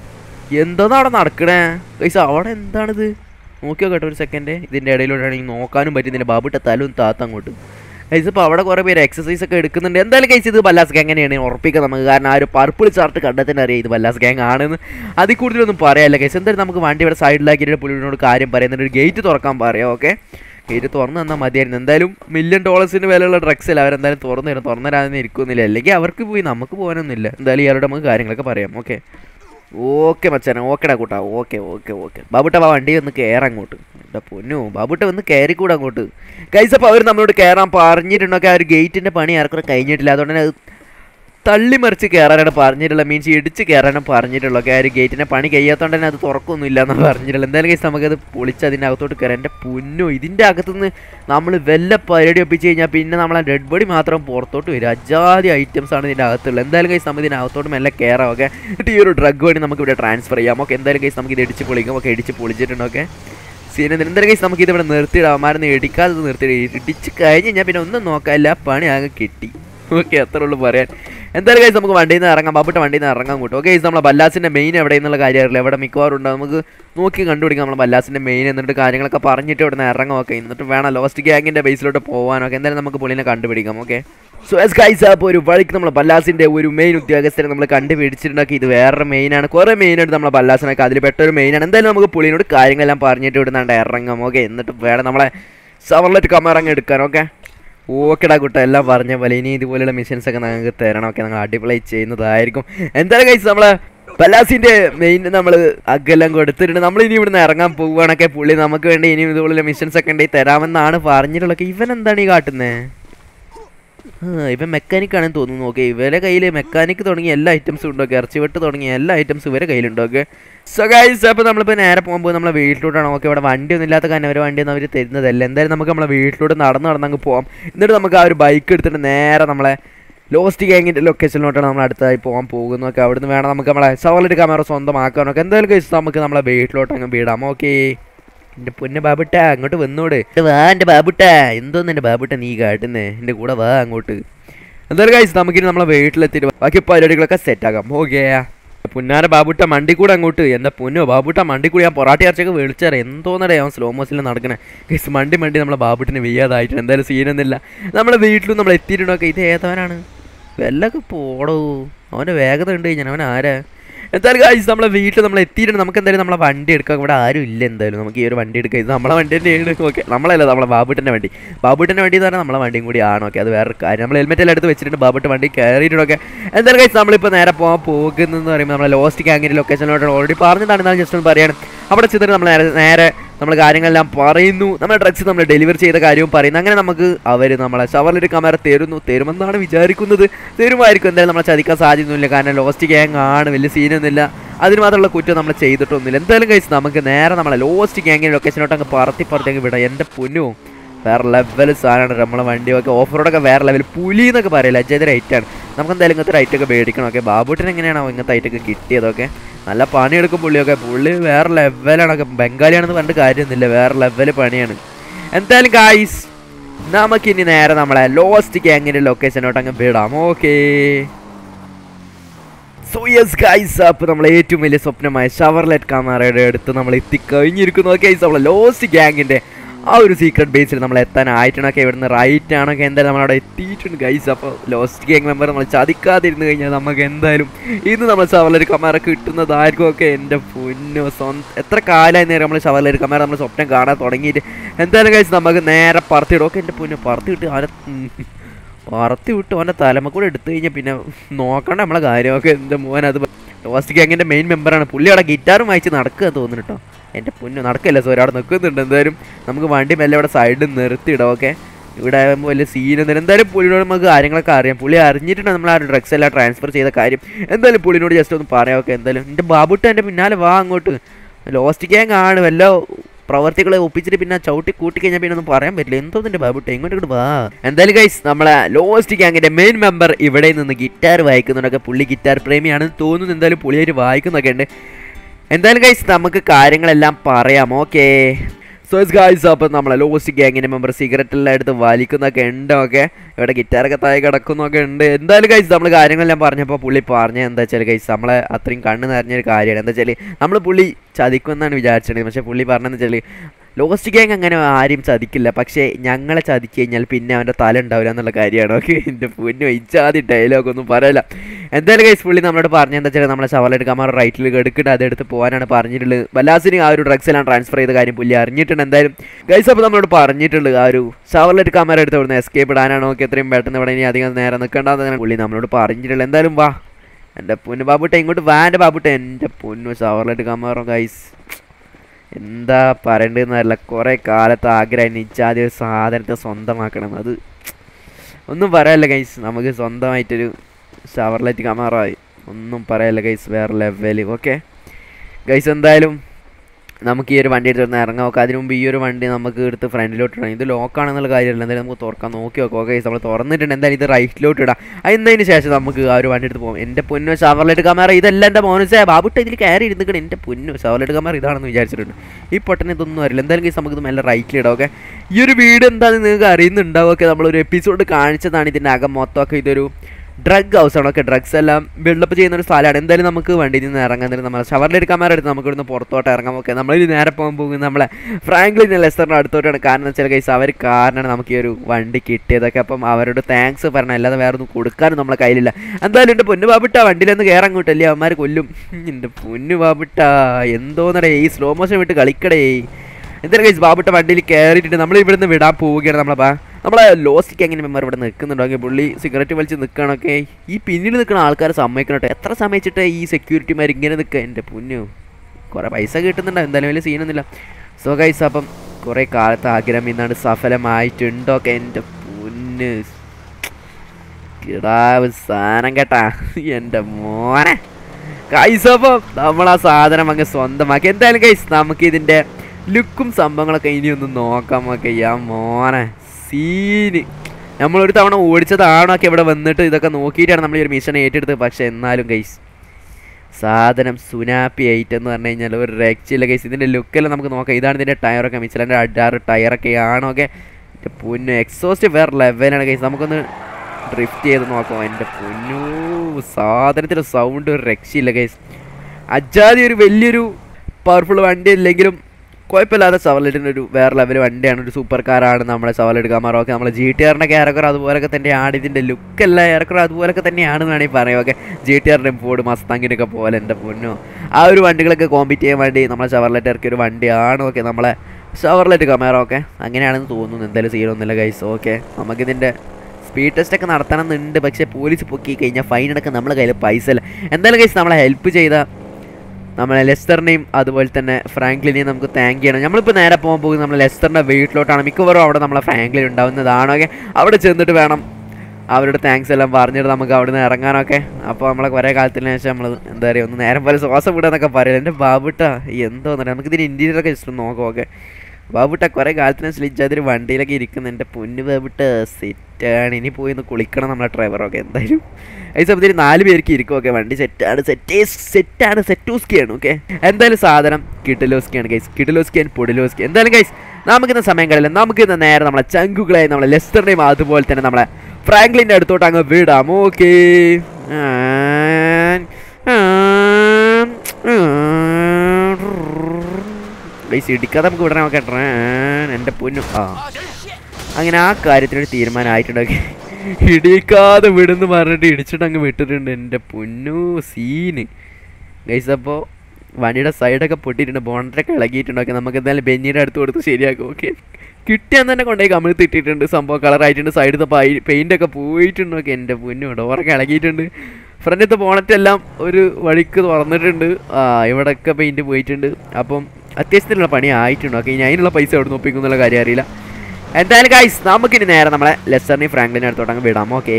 എന്താണ് അവിടെ നടക്കണേ ഗൈസ് അവിടെ എന്താണിത് നോക്കിയോ കേട്ടോ ഒരു സെക്കൻഡ് ഇതിൻ്റെ ഇടയിലൂടെയാണെങ്കിൽ നോക്കാനും പറ്റുന്നില്ല ബാബുട്ട തലും താത്ത അങ്ങോട്ട് ഗൈസ് ഇപ്പോൾ അവിടെ കുറേ പേര് എക്സസൈസ് ഒക്കെ എടുക്കുന്നുണ്ട് എന്തായാലും ഗൈസ് ഇത് ബല്ലാസ് ഗ്യാങ് എങ്ങനെയാണ് ഉറപ്പിക്കുക നമുക്ക് കാരണം ആ ഒരു പർപ്പിൾ ചാർട്ട് കണ്ടത്തിന് അറിയാം ഇത് ബല്ലാസ് ഗ്യാങ് ആണെന്ന് അതിൽ കൂടുതലൊന്നും പറയാനില്ല ഗൈസ് എന്തായാലും നമുക്ക് വണ്ടി ഇവിടെ സൈഡിലാക്കിയിട്ട് പുള്ളിനോട് കാര്യം പറയുന്നുണ്ട് ഒരു ഗേറ്റ് തുറക്കാൻ പറയാം ഓക്കെ ഗേറ്റ് തുറന്നു തന്നാൽ മതിയായിരുന്നു എന്തായാലും മില്യൺ ഡോളേഴ്സിന് വിലയുള്ള ഡ്രഗ്സ് അല്ല അവരെന്തായാലും തുറന്നു തരും തുറന്നു തരാതെ ഇരിക്കുന്നില്ല അല്ലെങ്കിൽ അവർക്ക് പോയി നമുക്ക് പോകാനൊന്നുമില്ല എന്തായാലും ഇയാളുടെ നമുക്ക് കാര്യങ്ങളൊക്കെ പറയാം ഓക്കെ ഓക്കെ മച്ചാനെ ഓക്കെടാ കൂട്ടാ ഓക്കെ ഓക്കെ ഓക്കെ ബാബുട്ട വാ വണ്ടി ഒന്ന് കയറാം അങ്ങോട്ട് എൻ്റെ പൊന്നു ബാബുട്ട വന്ന് കയറിക്കൂടാ അങ്ങോട്ട് കൈസ് അപ്പോൾ അവർ നമ്മളോട് കയറാൻ പറഞ്ഞിട്ടുണ്ടൊക്കെ ആ ഒരു ഗേറ്റിൻ്റെ പണി ആർക്കും കഴിഞ്ഞിട്ടില്ല അതുകൊണ്ട് തന്നെ അത് തള്ളിമറിച്ച് കയറാനാണ് പറഞ്ഞിട്ടുള്ളത് മീൻസ് ഇടിച്ച് കയറാനാണ് പറഞ്ഞിട്ടുള്ളത് ഒക്കെ ആ ഒരു ഗേറ്റിൻ്റെ പണി കഴിയാത്തതുകൊണ്ട് തന്നെ അത് തുറക്കൊന്നുമില്ല എന്നാണ് പറഞ്ഞിട്ടുള്ളത് എന്തായാലും കേസ് നമുക്കത് പൊളിച്ച് അതിൻ്റെ അകത്തോട്ട് കയറാം എൻ്റെ പൊന്നു ഇതിൻ്റെ അകത്തുനിന്ന് നമ്മൾ വല്ല പരിപാടി ഒപ്പിച്ച് കഴിഞ്ഞാൽ പിന്നെ നമ്മളെ ഡെഡ് ബോഡി മാത്രം പുറത്തോട്ട് വരും അജാതി ഐറ്റംസ് ആണ് ഇതിൻ്റെ അകത്തുള്ളത് എന്തായാലും കേസ് നമുക്ക് ഇതിൻ്റെ അകത്തോട്ട് മെല്ലെ കയറാം ഓക്കെ എന്നിട്ട് ഈ ഒരു ഡ്രഗ് വഴി നമുക്ക് ഇവിടെ ട്രാൻസ്ഫർ ചെയ്യാം ഓക്കെ എന്തായാലും കേസ് നമുക്ക് ഇത് ഇടിച്ച് പൊളിക്കാം ഓക്കെ ഇടിച്ച് പൊളിച്ചിട്ടുണ്ടൊക്കെ സീൻ എന്തായാലും കേസ് നമുക്ക് ഇത് ഇവിടെ നിർത്തിയിടാം അവന്മാരൊന്നും ഇടിക്കാതെ നിർത്തിയിടാം ഇടിച്ച് കഴിഞ്ഞ് കഴിഞ്ഞാൽ പിന്നെ ഒന്നും നോക്കാനില്ല പണി ആകെ കിട്ടി ഓക്കെ അത്രേ ഉള്ളൂ പറയാൻ എന്തായാലും കഴിച്ച് നമുക്ക് വണ്ടിയിൽ നിന്ന് ഇറങ്ങാം ബാബുട്ട വണ്ടിയിൽ നിന്ന് ഇറങ്ങാൻ കൂട്ടും ഓക്കെ നമ്മളെ ബല്ലാസിൻ്റെ മെയിൻ എവിടെ എന്നുള്ള കാര്യമറിയില്ല എവിടെ മിക്കവാറും ഉണ്ടാവും നമുക്ക് നോക്കി കണ്ടുപിടിക്കാം നമ്മളെ ബല്ലാസിൻ്റെ മെയിൻ എന്നിട്ട് കാര്യങ്ങളൊക്കെ പറഞ്ഞിട്ട് ഇവിടെ നിന്ന് ഇറങ്ങാം ഓക്കെ എന്നിട്ട് വേണം ലോസ്റ്റ് ഗ്യാങ്ങിൻ്റെ ബേസിലോട്ട് പോകാനൊക്കെ എന്തായാലും നമുക്ക് പുള്ളിനെ കണ്ടുപിടിക്കാം ഓക്കെ സോ എസ് ഗൈസ് അപ്പോൾ ഒരു വഴിക്ക് നമ്മൾ ബല്ലാസിൻ്റെ ഒരു മെയിൻ ഉദ്യോഗസ്ഥരെ നമ്മൾ കണ്ടുപിടിച്ചിട്ടുണ്ടാക്കി ഇത് വേറെ മെയിനാണ് കുറേ മെയിനായിട്ട് നമ്മളെ ബല്ലാസിനൊക്കെ അതിൽ പെട്ട ഒരു മെയിനാണ് എന്തായാലും നമുക്ക് പുള്ളിനോട് കാര്യങ്ങളെല്ലാം പറഞ്ഞിട്ട് ഇവിടെ നിന്നാണ്ട് ഇറങ്ങാം ഓക്കെ എന്നിട്ട് വേണം നമ്മളെ സവർലെറ്റ് കമറങ്ങ് എടുക്കാൻ ഓക്കെ ഓക്കെടാ കുട്ട എല്ലാം പറഞ്ഞ പോലെ ഇനി ഇതുപോലെയുള്ള മിഷൻസ് ഒക്കെ ഞങ്ങൾക്ക് തരണം ഒക്കെ ഞങ്ങൾ അടിപൊളി ചെയ്യുന്നതായിരിക്കും എന്തായാലും കഴിച്ച് നമ്മളെ പലാസിന്റെ മെയിൻ നമ്മൾ അകെല്ലാം കൊടുത്തിട്ടുണ്ട് നമ്മൾ ഇനി ഇവിടുന്ന് ഇറങ്ങാൻ പോവുകയാണൊക്കെ പുള്ളി നമുക്ക് വേണ്ടി ഇനി ഇതുപോലുള്ള മിഷൻസ് ഒക്കെ ഉണ്ടെങ്കിൽ തരാമെന്നാണ് പറഞ്ഞിട്ടുള്ളത് ഇവൻ എന്താണ് ഈ കാട്ടുന്നത് ആ ഇവൻ മെക്കാനിക് ആണെന്ന് തോന്നുന്നു ഓക്കെ ഇവരെ കയ്യിൽ മെക്കാനിക് തുടങ്ങിയ എല്ലാ ഐറ്റംസും ഉണ്ടോ ഇറച്ചി വെട്ട് തുടങ്ങിയ എല്ലാ ഐറ്റംസും ഇവരെ കയ്യിലുണ്ടോ ഓക്കെ സോ ഗൈസ് അപ്പോൾ നമ്മളിപ്പോൾ നേരെ പോകുമ്പോൾ നമ്മളെ വീട്ടിലോട്ടാണ് ഓക്കെ ഇവിടെ വണ്ടി ഒന്നും ഇല്ലാത്ത കാരണം അവർ വണ്ടി ഒന്നും അവർ തരുന്നതല്ല എന്തായാലും നമുക്ക് നമ്മളെ വീട്ടിലോട്ട് നടന്ന് നടന്ന് അങ്ങ് പോകാം എന്നിട്ട് നമുക്ക് ആ ഒരു ബൈക്ക് എടുത്തിട്ട് നേരെ നമ്മളെ ലോസ്റ്റ് ഗ്യാങ്ങിൻ്റെ ലൊക്കേഷനിലോട്ടാണ് നമ്മൾ അടുത്തായി പോകാൻ പോകുന്നതൊക്കെ അവിടുന്ന് വേണം നമുക്ക് നമ്മളെ സവലിട്ട് ക്യാമറ സ്വന്തമാക്കാനൊക്കെ എന്തായാലും കഴിച്ച് നമുക്ക് നമ്മളെ വീട്ടിലോട്ട് അങ്ങ് വിടാം ഓക്കെ എൻ്റെ പൊന്നെ ബാബുട്ട അങ്ങോട്ട് വന്നോട് ഇത് വാ എൻ്റെ ബാബുട്ട എന്തോന്ന് എൻ്റെ ബാബുട്ട നീ കാട്ടുന്നേ എൻ്റെ കൂടെ വാ അങ്ങോട്ട് എന്തായാലും കഴിച്ച് നമുക്കിനി നമ്മളെ വീട്ടിലെത്തിയിട്ട് ബാക്കി പരിപാടികളൊക്കെ സെറ്റാക്കാം ഓക്കെ പുന്നാര ബാബുട്ട മണ്ടി കൂടെ അങ്ങോട്ട് എൻ്റെ പൊന്നോ ബാബുട്ട മണ്ടി കൂടി ഞാൻ പൊറാട്ടി ഇറച്ചൊക്കെ വിളിച്ചറിയാം എന്തോന്നടേ അവൻ സ്ലോ മോഷനിൽ നടക്കണേ ഗൈസ് മണ്ടി മണ്ടി നമ്മളെ ബാബുട്ടിന് വെയ്യാതായിട്ടുണ്ട് എന്തായാലും സീനൊന്നുമില്ല നമ്മളെ വീട്ടിലും നമ്മൾ എത്തിയിട്ടുണ്ടൊക്കെ ഇത് ഏതവനാണ് വെല്ലൊക്കെ പോടോ അവൻ്റെ വേഗത ഉണ്ട് കഴിഞ്ഞാൽ അവൻ ആരാ എന്തായാലും കാഴ്ച നമ്മളെ വീട്ടിൽ നമ്മൾ എത്തിയിട്ടുണ്ട് നമുക്ക് എന്തായാലും നമ്മളെ വണ്ടി എടുക്കാം ഇവിടെ ആരും ഇല്ല എന്തായാലും നമുക്ക് ഈ ഒരു വണ്ടി എടുക്കാം ഇത് നമ്മളെ വണ്ടി തന്നെയാണ് ഓക്കെ നമ്മളല്ല നമ്മളെ ബാബുട്ടിൻ്റെ വണ്ടി ബാബുട്ടിൻ്റെ വണ്ടി എന്ന് പറഞ്ഞാൽ നമ്മളെ വണ്ടിയും കൂടി ആണ് ഓക്കെ അത് വേറെ കാര്യം നമ്മൾ ഹെൽമെറ്റ് എല്ലാം എടുത്ത് വെച്ചിട്ടുണ്ട് ബാബുട്ട് വണ്ടി കയറിയിട്ടൊക്കെ എന്തായാലും കഴിച്ച് നമ്മളിപ്പോൾ നേരെ പോകാൻ പോകുന്നതെന്ന് പറയുമ്പോൾ നമ്മളെ ലോസ്റ്റ് ഗ്യാങ്ങിൻ്റെ ലൊക്കേഷനിലോട്ട് ഓൾറെഡി പറഞ്ഞതാണ് എന്നാലും ജസ്റ്റ് ഒന്ന് പറയാണ് അവിടെ ചെന്നിട്ട് നമ്മൾ നേരെ നേരെ നമ്മൾ കാര്യങ്ങളെല്ലാം പറയുന്നു നമ്മുടെ ഡ്രഗ്സ് നമ്മൾ ഡെലിവറി ചെയ്ത കാര്യവും പറയുന്നു അങ്ങനെ നമുക്ക് അവർ നമ്മളെ ഷവറിലൊരു കമര തരുന്നു തരുമെന്നാണ് വിചാരിക്കുന്നത് തരുമായിരിക്കും എന്തായാലും നമ്മളെ ചതിക്കാൻ സാധ്യതയൊന്നുമില്ല കാരണം ലോസ്റ്റ് ഗ്യാങ് ആണ് വലിയ സീനൊന്നുമില്ല അതിന് മാത്രമുള്ള കുറ്റം നമ്മൾ ചെയ്തിട്ടൊന്നുമില്ല എന്തായാലും കഴിച്ച് നമുക്ക് നേരെ നമ്മളെ ലോസ്റ്റ് ഗ്യാങ്ങിൻ്റെ ലൊക്കേഷനോട്ട് അങ്ങ് പറത്തി പറത്തി അങ്ങ് വിടാം എൻ്റെ പൊന്നു വേറെ ലെവൽ സാധനമാണ് നമ്മളെ വണ്ടിയൊക്കെ ഓഫ് റോഡൊക്കെ വേറെ ലെവൽ പുലി എന്നൊക്കെ പറയില്ല അജയത് റൈറ്റാണ് നമുക്ക് എന്തായാലും ഇങ്ങനത്തെ റൈറ്റൊക്കെ മേടിക്കണം ഓക്കെ ബാബുട്ടിന് എങ്ങനെയാണോ ഇങ്ങനത്തെ ഐറ്റൊക്കെ കിട്ടിയതൊക്കെ നല്ല പണിയെടുക്കും പുള്ളിയൊക്കെ പുള്ളി വേറെ ലെവലാണൊക്കെ ബംഗാളിയാണെന്ന് പറഞ്ഞിട്ട് കാര്യമൊന്നുമില്ല വേറെ ലെവൽ പണിയാണ് എന്തായാലും ഗായ്സ് നമുക്കിനി നേരെ നമ്മളെ ലോസ്റ്റ് ഗ്യാങ്ങിൻ്റെ ലൊക്കേഷനോട്ട് അങ്ങ് വിടാം ഓക്കേ സോ യെസ് ഗൈസ് അപ്പോൾ നമ്മൾ ഏറ്റവും വലിയ സ്വപ്നമായ ഷവർലെറ്റ് കാമറയുടെ അടുത്ത് നമ്മൾ എത്തിക്കഴിഞ്ഞിരിക്കുന്നു ഗൈസ് നമ്മളെ ലോസ്റ്റ് ഗ്യാങ്ങിൻ്റെ ആ ഒരു സീക്രട്ട് ബേസിൽ നമ്മൾ എത്താനായിട്ടാണൊക്കെ ഇവിടുന്ന് റൈറ്റ് ആണൊക്കെ എന്തായാലും നമ്മളവിടെ എത്തിയിട്ടുണ്ട് ഗൈസ് അപ്പോൾ ലോസ്റ്റ് ഗ്യാങ് മെമ്പർ നമ്മൾ ചതിക്കാതിരുന്ന് കഴിഞ്ഞാൽ നമുക്ക് എന്തായാലും ഇന്ന് നമ്മൾ ഷവർലെറ്റ് കമാര കിട്ടുന്നതായിരിക്കും ഒക്കെ എൻ്റെ പൊന്നു സ്വന്തം എത്ര കാലമായി നേരം നമ്മൾ ഷവർലെറ്റ് കമാര നമ്മൾ സ്വപ്നം കാണാൻ തുടങ്ങിയിട്ട് എന്തായാലും ഗൈസ് നമുക്ക് നേരെ പറത്തിയിടും ഒക്കെ എൻ്റെ പൊന്നു പറത്തിയിട്ട് അവരെ പറത്തി വിട്ട് അവൻ്റെ തലമ കൂടെ എടുത്തു കഴിഞ്ഞാൽ പിന്നെ നോക്കണ്ട നമ്മളെ കാര്യമൊക്കെ എൻ്റെ മോൻ അത് ലോസ്റ്റ് ഗ്യാങ്ങിൻ്റെ മെയിൻ മെമ്പറാണ് പുള്ളി അവിടെ ഗിറ്റാറും വായിച്ച് നടക്കുക തോന്നുന്നു കേട്ടോ എൻ്റെ പൊന്നു നടക്കില്ല സോ അവിടെ നിൽക്കുന്നുണ്ട് എന്തായാലും നമുക്ക് വണ്ടി മെല്ലെ അവിടെ സൈഡിൽ നിർത്തിയിടാം ഓക്കെ ഇവിടെ ആകുമ്പോൾ വലിയ സീനൊന്നും എന്തായാലും പുള്ളിനോട് നമുക്ക് കാര്യങ്ങളൊക്കെ അറിയാം പുള്ളി അറിഞ്ഞിട്ടുണ്ട് നമ്മൾ ആ ഡ്രഗ്സ് എല്ലാം ട്രാൻസ്ഫർ ചെയ്ത കാര്യം എന്തായാലും പുള്ളിനോട് ജസ്റ്റ് ഒന്ന് പറയാം ഓക്കെ എന്തായാലും എൻ്റെ ബാബുട്ട് എൻ്റെ പിന്നാലെ വാ അങ്ങോട്ട് ലോസ്റ്റ് ഗ്യാങ് ആണ് വല്ല പ്രവർത്തികളെ ഒപ്പിച്ചിട്ട് പിന്നെ ചവിട്ടി കൂട്ടി കഴിഞ്ഞാൽ പിന്നെ ഒന്നും പറയാൻ പറ്റില്ല എന്തോ നിന്റെ ബാബുട്ടെ ഇങ്ങോട്ട് ഇങ്ങോട്ട് വാ എന്തായാലും ഗൈസ് നമ്മളെ ലോസ്റ്റ് ഗ്യാങ്ങിന്റെ മെയിൻ മെമ്പർ ഇവിടെ നിന്ന് ഗിറ്റാർ വായിക്കുന്നുണ്ടൊക്കെ പുള്ളി ഗിറ്റാർ പ്രേമിയാണെന്ന് തോന്നുന്നു എന്തായാലും പുള്ളിയായിട്ട് വായിക്കുന്നൊക്കെ ഉണ്ട് എന്തായാലും ഗൈസ് നമുക്ക് കാര്യങ്ങളെല്ലാം പറയാം ഓക്കേ സോ ഇസ് ഗായ്സ് അപ്പോൾ നമ്മളെ ലോസ്റ്റ് ഗ്യാങ്ങിൻ്റെ മെമ്പർ സിഗരറ്റ് എല്ലാം എടുത്ത് വലിക്കുന്നൊക്കെ ഉണ്ട് ഒക്കെ ഇവിടെ ഗിറ്റാറൊക്കെ താഴെ കിടക്കുന്നൊക്കെ ഉണ്ട് എന്തായാലും ഗൈസ് നമ്മൾ കാര്യങ്ങളെല്ലാം പറഞ്ഞപ്പോൾ പുള്ളി പറഞ്ഞത് എന്താ വെച്ചാൽ ഗൈസ് നമ്മളെ അത്രയും കണ്ണ് നിറഞ്ഞൊരു കാര്യമാണ് എന്താ വെച്ചാൽ നമ്മൾ പുള്ളി ചതിക്കുമെന്നാണ് വിചാരിച്ചത് പക്ഷേ പുള്ളി പറഞ്ഞതെന്ന് വെച്ചാൽ ലോസ്റ്റ് ഗ്യാങ് അങ്ങനെ ആരും ചതിക്കില്ല പക്ഷേ ഞങ്ങളെ ചതിക്ക് കഴിഞ്ഞാൽ പിന്നെ അവൻ്റെ തല ഉണ്ടാവില്ല എന്നുള്ള കാര്യമാണ് ഓക്കെ എൻ്റെ പൊന്നു ഇച്ചാതി ഡയലോഗ് ഒന്നും പറയില്ല എന്തായാലും ഗൈസ് പുള്ളി നമ്മളോട് പറഞ്ഞെന്താ വെച്ചാൽ നമ്മളെ ശവലെടുക്കാമാർ റൈറ്റിൽ എടുക്കിട്ട് അതെടുത്ത് പോകാനാണ് പറഞ്ഞിട്ടുള്ളത് ബലാസിന് ആ ഒരു ഡ്രഗ്സ് എല്ലാം ട്രാൻസ്ഫർ ചെയ്ത കാര്യം പുള്ളി അറിഞ്ഞിട്ടുണ്ട് എന്തായാലും ഗൈസ് അപ്പോൾ നമ്മളോട് പറഞ്ഞിട്ടുണ്ട് ആ ഒരു ശവലെടുക്കാമാരെ എടുത്ത് ഇവിടുന്ന് എസ്കേപ്പ് ഇടാനാണ് നോക്കി എത്രയും പെട്ടെന്ന് ഇവിടെ ഇനി അധികം നേരം നിൽക്കേണ്ടതെന്ന് പുള്ളി നമ്മളോട് പറഞ്ഞിട്ടുള്ളത് എന്തായാലും വാ എൻ്റെ പൊന്നു ബാബുട്ട ഇങ്ങോട്ട് വാ എൻ്റെ ബാബുട്ട എൻ്റെ പൊന്നു ഷവർലെറ്റ് കമാറോ ഗൈസ് എന്താ പറയേണ്ടതെന്നല്ല കുറേ കാലത്ത് ആഗ്രഹം ഇച്ചാദ്യ ഒരു സാധനത്തെ സ്വന്തമാക്കണം അത് ഒന്നും പറയാനില്ല ഗൈസ് നമുക്ക് സ്വന്തമായിട്ടൊരു ഷവർലൈറ്റ് കമാറായി ഒന്നും പറയാനില്ല ഗൈസ് വേറെ ലെവല് ഓക്കെ ഗൈസ് എന്തായാലും നമുക്ക് ഈ ഒരു വണ്ടി എടുത്ത് ഒന്ന് ഇറങ്ങാം നോക്കാം അതിന് മുമ്പ് ഈ ഒരു വണ്ടി നമുക്ക് എടുത്ത് ഫ്രണ്ടിലോട്ട് ഇടാം ഇത് ലോക്കാണെന്നുള്ള കാര്യമല്ല എന്തായാലും നമുക്ക് തുറക്കാൻ നോക്കി നോക്കാം ഓക്കെ നമ്മൾ തുറന്നിട്ടുണ്ട് എന്തായാലും ഇത് റൈറ്റിലോട്ട് ഇടാം അതിന് ശേഷം നമുക്ക് ആ ഒരു വണ്ടി എടുത്ത് പോകും എൻ്റെ പൊന്നു ഷവർലൈറ്റ് കമാറ ഇതെല്ലാം എൻ്റെ മോനസേ ബാബുട്ട ഇതിൽ കയറി ഇരുന്നിക്കണം എൻ്റെ പൊന്നു ഷവർലൈറ്റ് കമാറ ഇതാണെന്ന് വിചാരിച്ചിട്ടുണ്ട് ഈ പൊട്ടനെ ഇതൊന്നും അറിയില്ല എന്തായാലും കേസ് നമുക്ക് ഇത് മെല്ലെ റൈറ്റിലിടാം ഓക്കെ ഈ ഒരു വീട് എന്താണെന്ന് നിങ്ങൾക്ക് അറിയുന്നുണ്ടാവും ഓക്കെ നമ്മളൊരു എപ്പിസോഡ് കാണിച്ചതാണ് ഇതിൻ്റെ അകം മൊത്തമൊക്കെ ഇതൊരു ഡ്രഗ് ഹൗസാണ് ഓക്കെ ഡ്രഗ്സ് എല്ലാം ബിൽഡപ്പ് ചെയ്യുന്ന ഒരു സ്ഥലമാണ് എന്തായാലും നമുക്ക് വണ്ടിയിൽ നിന്ന് ഇറങ്ങാൻ നേരം നമ്മൾ ഷവറിൽ ക്യാമറ എടുത്ത് നമുക്ക് ഇവിടുന്ന് പുറത്തോട്ട് ഇറങ്ങാം ഓക്കെ നമ്മൾ നേരെ പോകാൻ പോകുന്നത് നമ്മളെ ഫ്രാങ്ക്ലിൻ ലെസ്റ്ററിൻ്റെ അടുത്തോട്ടാണ് കാരണം എന്ന് വെച്ചാൽ കൈസ് അവർ കാരണമാണ് നമുക്ക് ഈ ഒരു വണ്ടി കിട്ടിയതൊക്കെ അപ്പം അവരോട് താങ്ക്സ് പറയണം അല്ലാതെ വേറെ ഒന്നും കൊടുക്കാനും നമ്മളെ കയ്യിലില്ല എന്തായാലും എൻ്റെ പൊന്നു ബാബിട്ട വണ്ടിയിലൊന്ന് കയറാൻ കൂട്ടല്ലേ അവന്മാർ കൊല്ലും എൻ്റെ പൊന്നു ബാബിട്ട എന്തോന്നടേ ഈ സ്ലോ മോഷൻ വിട്ട് കളിക്കടേ എന്തായാലും കൈസ് ബാബുട്ട വണ്ടിയിൽ കയറിയിട്ടുണ്ട് നമ്മൾ ഇവിടുന്ന് വിടാൻ പോവുകയാണ് നമ്മളെ ബാ നമ്മളെ ലോസ്റ്റിക്ക് എങ്ങനെ മെമ്മർ ഇവിടെ നിൽക്കുന്നുണ്ടെങ്കിൽ പുള്ളി സിഗരറ്റ് വലിച്ച് നിൽക്കുകയാണൊക്കെ ഈ പിന്നിൽ നിൽക്കുന്ന ആൾക്കാരെ സമ്മതിക്കണം കേട്ടോ എത്ര സമയിച്ചിട്ട് ഈ സെക്യൂരിറ്റിമാർ ഇങ്ങനെ നിൽക്കുക എൻ്റെ പൊന്നു കുറേ പൈസ കിട്ടുന്നുണ്ടോ എന്തായാലും വലിയ സീനൊന്നുമില്ല സോ ഗൈസ് അപ്പം കുറേ കാലത്ത് ആഗ്രഹം ഇന്നാണ് സഫലമായിട്ടുണ്ടോ ഒക്കെ എൻ്റെ പൊന്ന് കിടാവ് സാധനം കേട്ടാ എൻ്റെ മോനെ ഗൈസ് അപ്പം നമ്മൾ ആ സാധനം അങ്ങ് സ്വന്തമാക്കി എന്തായാലും ഗൈസ് നമുക്ക് ഇതിൻ്റെ ലുക്കും സംഭവങ്ങളൊക്കെ ഇനി ഒന്ന് നോക്കാം ഒക്കെ യാ മോനെ സീന് നമ്മളൊരു തവണ ഓടിച്ചതാണോ ഒക്കെ ഇവിടെ വന്നിട്ട് ഇതൊക്കെ നോക്കിയിട്ടാണ് നമ്മൾ ഈ ഒരു മിഷൻ ഏറ്റെടുത്തത് പക്ഷെ എന്നാലും ഗൈസ് സാധനം സുനാപ്പി ഐറ്റ് എന്ന് പറഞ്ഞു കഴിഞ്ഞാൽ ഒരു രക്ഷയില്ല ഗൈസ് ഇതിൻ്റെ ലുക്കെല്ലാം നമുക്ക് നോക്കാം ഇതാണ് ഇതിൻ്റെ ടയറൊക്കെ മിച്ചലിൻ്റെ അഡാറ് ടയറൊക്കെ ആണോ ഒക്കെ എൻ്റെ പൊന്നു എക്സോസ്റ്റ് വേറെ ലെവലാണ് ഗൈസ് നമുക്കൊന്ന് ഡ്രിഫ്റ്റ് ചെയ്ത് നോക്കാം എൻ്റെ പൊന്നു സാധനത്തിൻ്റെ സൗണ്ട് ഒരു രക്ഷയില്ല ഗൈസ് അജാതി ഒരു വലിയൊരു പവർഫുൾ വണ്ടി ഇല്ലെങ്കിലും കുഴപ്പമില്ലാതെ സവലറ്റിൻ്റെ ഒരു വേറെ ലെവൽ വണ്ടിയാണ് ഒരു സൂപ്പർ കാറാണ് നമ്മളെ സവലെറ്റ് കാമാറൊക്കെ നമ്മളെ ജി ടി ആറിൻ്റെ ഏറെക്കുറെ അതുപോലൊക്കെ തന്നെയാണ് ഇതിൻ്റെ ലുക്കെല്ലാം ഏറെക്കുറെ അതുപോലൊക്കെ തന്നെയാണെന്ന് വേണമെങ്കിൽ പറയാം ഓക്കെ ജി ടി ആറിൻ്റെ ഫോർഡ് മസ്താങ്ങിനൊക്കെ പോലെ എൻ്റെ പൊന്നോ ആ ഒരു വണ്ടികളൊക്കെ കോമ്പീറ്റ് ചെയ്യാൻ വേണ്ടി നമ്മളെ ഷവർലെറ്റ് ഇറക്കിയ ഒരു വണ്ടിയാണ് ഓക്കെ നമ്മളെ ഷവർലെറ്റ് കമേറ ഓക്കെ അങ്ങനെയാണെന്ന് തോന്നുന്നു എന്തായാലും സീനൊന്നുമില്ല ഗൈസ് ഓക്കെ നമുക്കിതിൻ്റെ സ്പീഡ് ടെസ്റ്റ് ഒക്കെ നടത്തണമെന്നുണ്ട് പക്ഷേ പോലീസ് പൊക്കി കഴിഞ്ഞാൽ ഫൈൻ അടക്കം നമ്മളെ കയ്യിൽ പൈസ ഇല്ല എന്തായാലും ഗൈസ് നമ്മളെ ഹെൽപ്പ് ചെയ്ത നമ്മളെ ലെസ്റ്ററിനെയും അതുപോലെ തന്നെ ഫ്രാങ്ക്ലിനെയും നമുക്ക് താങ്ക് ചെയ്യണം നമ്മളിപ്പോൾ നേരെ പോകാൻ പോകുന്നത് നമ്മൾ ലെസ്റ്ററിൻ്റെ വീട്ടിലോട്ടാണ് മിക്കവാറും അവിടെ നമ്മളെ ഫ്രാങ്ക്ലിൻ ഉണ്ടാവുന്നതാണൊക്കെ അവിടെ ചെന്നിട്ട് വേണം അവരുടെ താങ്ക്സ് എല്ലാം പറഞ്ഞിട്ട് നമുക്ക് അവിടെ നിന്ന് ഇറങ്ങാനൊക്കെ അപ്പോൾ നമ്മളെ കുറേ കാലത്തിന് ശേഷം നമ്മൾ എന്താ പറയുക ഒന്ന് നേരം പോലെ ശ്വാസം വിടാന്നൊക്കെ പറയില്ല എൻ്റെ ബാബുട്ട എന്തോന്നറിയാം നമുക്കിതിന് ഇൻറ്റീരിയറൊക്കെ ജസ്റ്റ് ഒന്ന് നോക്കാം ഓക്കെ ബാബുട്ട കുറേ കാലത്തിന് സ്ലിച്ച് അതിൽ വണ്ടിയിലൊക്കെ ഇരിക്കുന്ന എൻ്റെ പൊന്നു ബാബുട്ട സെറ്റാണ് ഇനി പോയി ഒന്ന് കുളിക്കണം നമ്മളെ ഡ്രൈവറൊക്കെ എന്തായാലും ഈ സമയത്ത് നാല് പേർക്ക് ഇരിക്കും ഓക്കെ വണ്ടി സെറ്റാണ് സെറ്റേ സെറ്റാണ് സെറ്റൂസ്കിയാണ് ഓക്കെ എന്തായാലും സാധനം കിഡിലോസ്കിയാണ് ഗൈസ് കിഡിലോസ്കിയാണ് പൊടിലോസ്കി എന്തായാലും ഗൈസ് നമുക്കിന്ന് സമയം കളില്ല നമുക്കിന്ന് നേരെ നമ്മളെ ചങ്കുകളായി നമ്മളെ ലെസ്റ്ററിനെയും അതുപോലെ തന്നെ നമ്മളെ ഫ്രാങ്ക്ലിൻ്റെ അടുത്തോട്ട് അങ്ങ് വിടാം ഓക്കേ ഗൈസ് ഇടിക്കാതെ നമുക്ക് വിടണം നോക്കട്ടെ എൻ്റെ പൊന്നു ആ അങ്ങനെ ആ കാര്യത്തിനൊരു തീരുമാനമായിട്ടുണ്ടൊക്കെ ഇടിക്കാതെ വിടുന്ന് പറഞ്ഞിട്ട് ഇടിച്ചിട്ട് അങ്ങ് വിട്ടിട്ടുണ്ട് എൻ്റെ പൊന്നു സീന് ഗൈസ് അപ്പോൾ വണ്ടിയുടെ സൈഡൊക്കെ പൊട്ടിയിട്ടുണ്ട് ബോണ്ടറൊക്കെ ഇളകിയിട്ടുണ്ടൊക്കെ നമുക്ക് എന്തായാലും ബെന്നിയുടെ അടുത്ത് കൊടുത്ത് ശരിയാക്കും ഓക്കെ കിട്ടിയാന്ന് തന്നെ കൊണ്ടുപോയി കമിഴ്ത്തി ഇട്ടിട്ടുണ്ട് സംഭവം കളറായിട്ടുണ്ട് സൈഡിൽ പെയിൻ്റ് ഒക്കെ പോയിട്ടുണ്ടൊക്കെ എൻ്റെ പൊന്നു ഡോറൊക്കെ ഇളകിയിട്ടുണ്ട് ഫ്രണ്ടിലത്തെ ബോണറ്റ് എല്ലാം ഒരു വഴിക്ക് തുറന്നിട്ടുണ്ട് ആ ഇവിടെയൊക്കെ പെയിൻറ്റ് പോയിട്ടുണ്ട് അപ്പം അത്യാവശ്യത്തിനുള്ള പണി ആയിട്ടുണ്ട് ഓക്കെ ഇനി അതിനുള്ള പൈസ എവിടെ നിന്ന് ഒപ്പിക്കുന്നുള്ള കാര്യം അറിയില്ല എന്തായാലും ഗൈസ് നമുക്കിനി നേരെ നമ്മളെ ലെസറിനെയും ഫ്രാങ്ക്ലിനെ അടുത്തോട്ട് അങ്ങ് വിടാം ഓക്കെ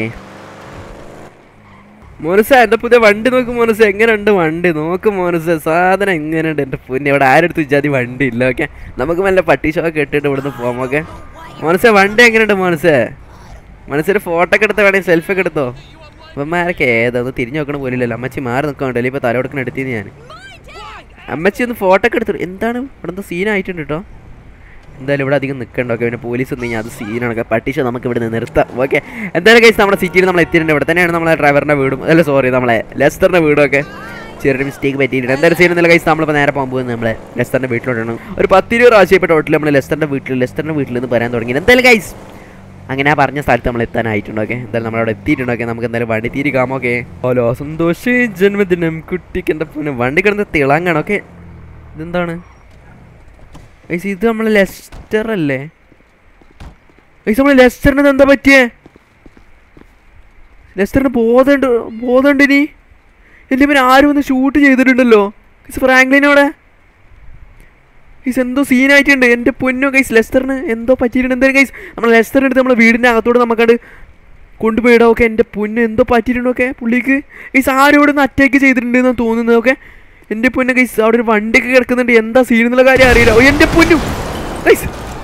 മോനസ എൻ്റെ പുതിയ വണ്ടി നോക്ക് മോനസ എങ്ങനെയുണ്ട് വണ്ടി നോക്ക് മോനസ സാധനം എങ്ങനെയുണ്ട് എൻ്റെ പൊന്നെ ഇവിടെ ആരെടുത്ത് വിചാതി വണ്ടി ഇല്ല ഓക്കെ നമുക്ക് നല്ല പട്ടി ഷോ ഒക്കെ ഇട്ടിട്ട് ഇവിടുന്ന് പോകാം ഓക്കെ മോനസ വണ്ടി എങ്ങനെയുണ്ട് മോനസ മനസ്സിൽ ഫോട്ടോ ഒക്കെ എടുത്ത് വേണമെങ്കിൽ സെൽഫി ഒക്കെ എടുത്തോ അമ്മമാരൊക്കെ ഏതൊന്ന് തിരിഞ്ഞു നോക്കണ പോലില്ലല്ലോ അമ്മച്ചി മാറി നിൽക്കണ്ടല്ലോ ഇപ്പോൾ തല കൊടുക്കണ എടുത്തിന് ഞാൻ അമ്മച്ചി ഒന്ന് ഫോട്ടോ ഒക്കെ എടുത്തു എന്താണ് ഇവിടെ എന്താ സീനായിട്ടുണ്ട് കേട്ടോ എന്തായാലും ഇവിടെ അധികം നിൽക്കണ്ട ഓക്കെ പിന്നെ പോലീസ് വന്നു കഴിഞ്ഞാൽ അത് സീനാണ് പട്ടിഷ നമുക്ക് ഇവിടെ നിന്ന് നിർത്താം ഓക്കെ എന്തായാലും കഴിച്ച് നമ്മുടെ സിറ്റിയിൽ നമ്മൾ എത്തിയിട്ടുണ്ട് ഇവിടെ തന്നെയാണ് നമ്മളെ ഡ്രൈവറിൻ്റെ വീടും അല്ല സോറി നമ്മളെ ലെസ്റ്ററിൻ്റെ വീടും ഒക്കെ ചെറിയൊരു മിസ്റ്റേക്ക് പറ്റിയിട്ടുണ്ട് എന്തായാലും ചെയ്യുന്നില്ല കഴിച്ച് നമ്മളിപ്പോൾ നേരെ പോകാൻ പോകുന്നത് നമ്മളെ ലെസ്റ്ററിൻ്റെ വീട്ടിലോട്ടാണ് ഒരു പത്തിരുപത് പ്രാവശ്യം ഇപ്പോൾ ടോട്ടൽ നമ്മൾ ലെസ്റ്ററിൻ്റെ വീട്ടിൽ ലെസ്റ്ററിൻ്റെ വീട്ടിൽ നിന്ന് പറയാൻ തുടങ്ങി എന്തായാലും കൈസ് അങ്ങനെ ആ പറഞ്ഞ സ്ഥലത്ത് നമ്മൾ എത്താനായിട്ടുണ്ട് ഓക്കെ എന്തായാലും നമ്മളവിടെ എത്തിയിട്ടുണ്ട് ഓക്കെ നമുക്ക് എന്തായാലും വണ്ടി തിരിക്കാം ഓക്കെ ഹലോ സന്തോഷ് ജന്മദിനം കുട്ടിക്ക് എൻ്റെ പിന്നെ വണ്ടി കിടന്ന് തിളങ്ങണം ഓക്കെ ഇതെന്താണ് ഗൈസ് ഇത് നമ്മൾ ലെസ്റ്റർ അല്ലേ ഗൈസ് നമ്മൾ ലെസ്റ്ററിന് എന്താ പറ്റിയേ ലെസ്റ്ററിന് ബോധമുണ്ട് ബോധമുണ്ട് ഇനി എൻ്റെ പിന്നെ ആരും ഒന്ന് ഷൂട്ട് ചെയ്തിട്ടുണ്ടല്ലോ ഗൈസ് ഫ്രാങ്ക്ലിനോടെ ഗൈസ് എന്തോ സീനായിട്ടുണ്ട് എൻ്റെ പൊന്നോ ഗൈസ് ലെസ്റ്ററിന് എന്തോ പറ്റിയിട്ടുണ്ട് എന്തായാലും ഗൈസ് നമ്മൾ ലെസ്റ്ററിന് എടുത്ത് നമ്മളെ വീടിൻ്റെ അകത്തോട് നമുക്കത് കൊണ്ടുപോയിടാം ഓക്കെ എൻ്റെ പൊന്ന് എന്തോ പറ്റിയിട്ടുണ്ട് ഓക്കെ പുള്ളിക്ക് ഗൈസ് ആരോട് ഒന്ന് അറ്റാക്ക് ചെയ്തിട്ടുണ്ട് എന്നാണ് തോന്നുന്നത് ഓക്കെ എൻ്റെ പൊന്നു ഗൈസ് അവിടെ ഒരു വണ്ടിയൊക്കെ കിടക്കുന്നുണ്ട് എന്താ സീൻ എന്നുള്ള കാര്യം അറിയില്ല ഓ എൻ്റെ പൊന്നു ഗൈസ്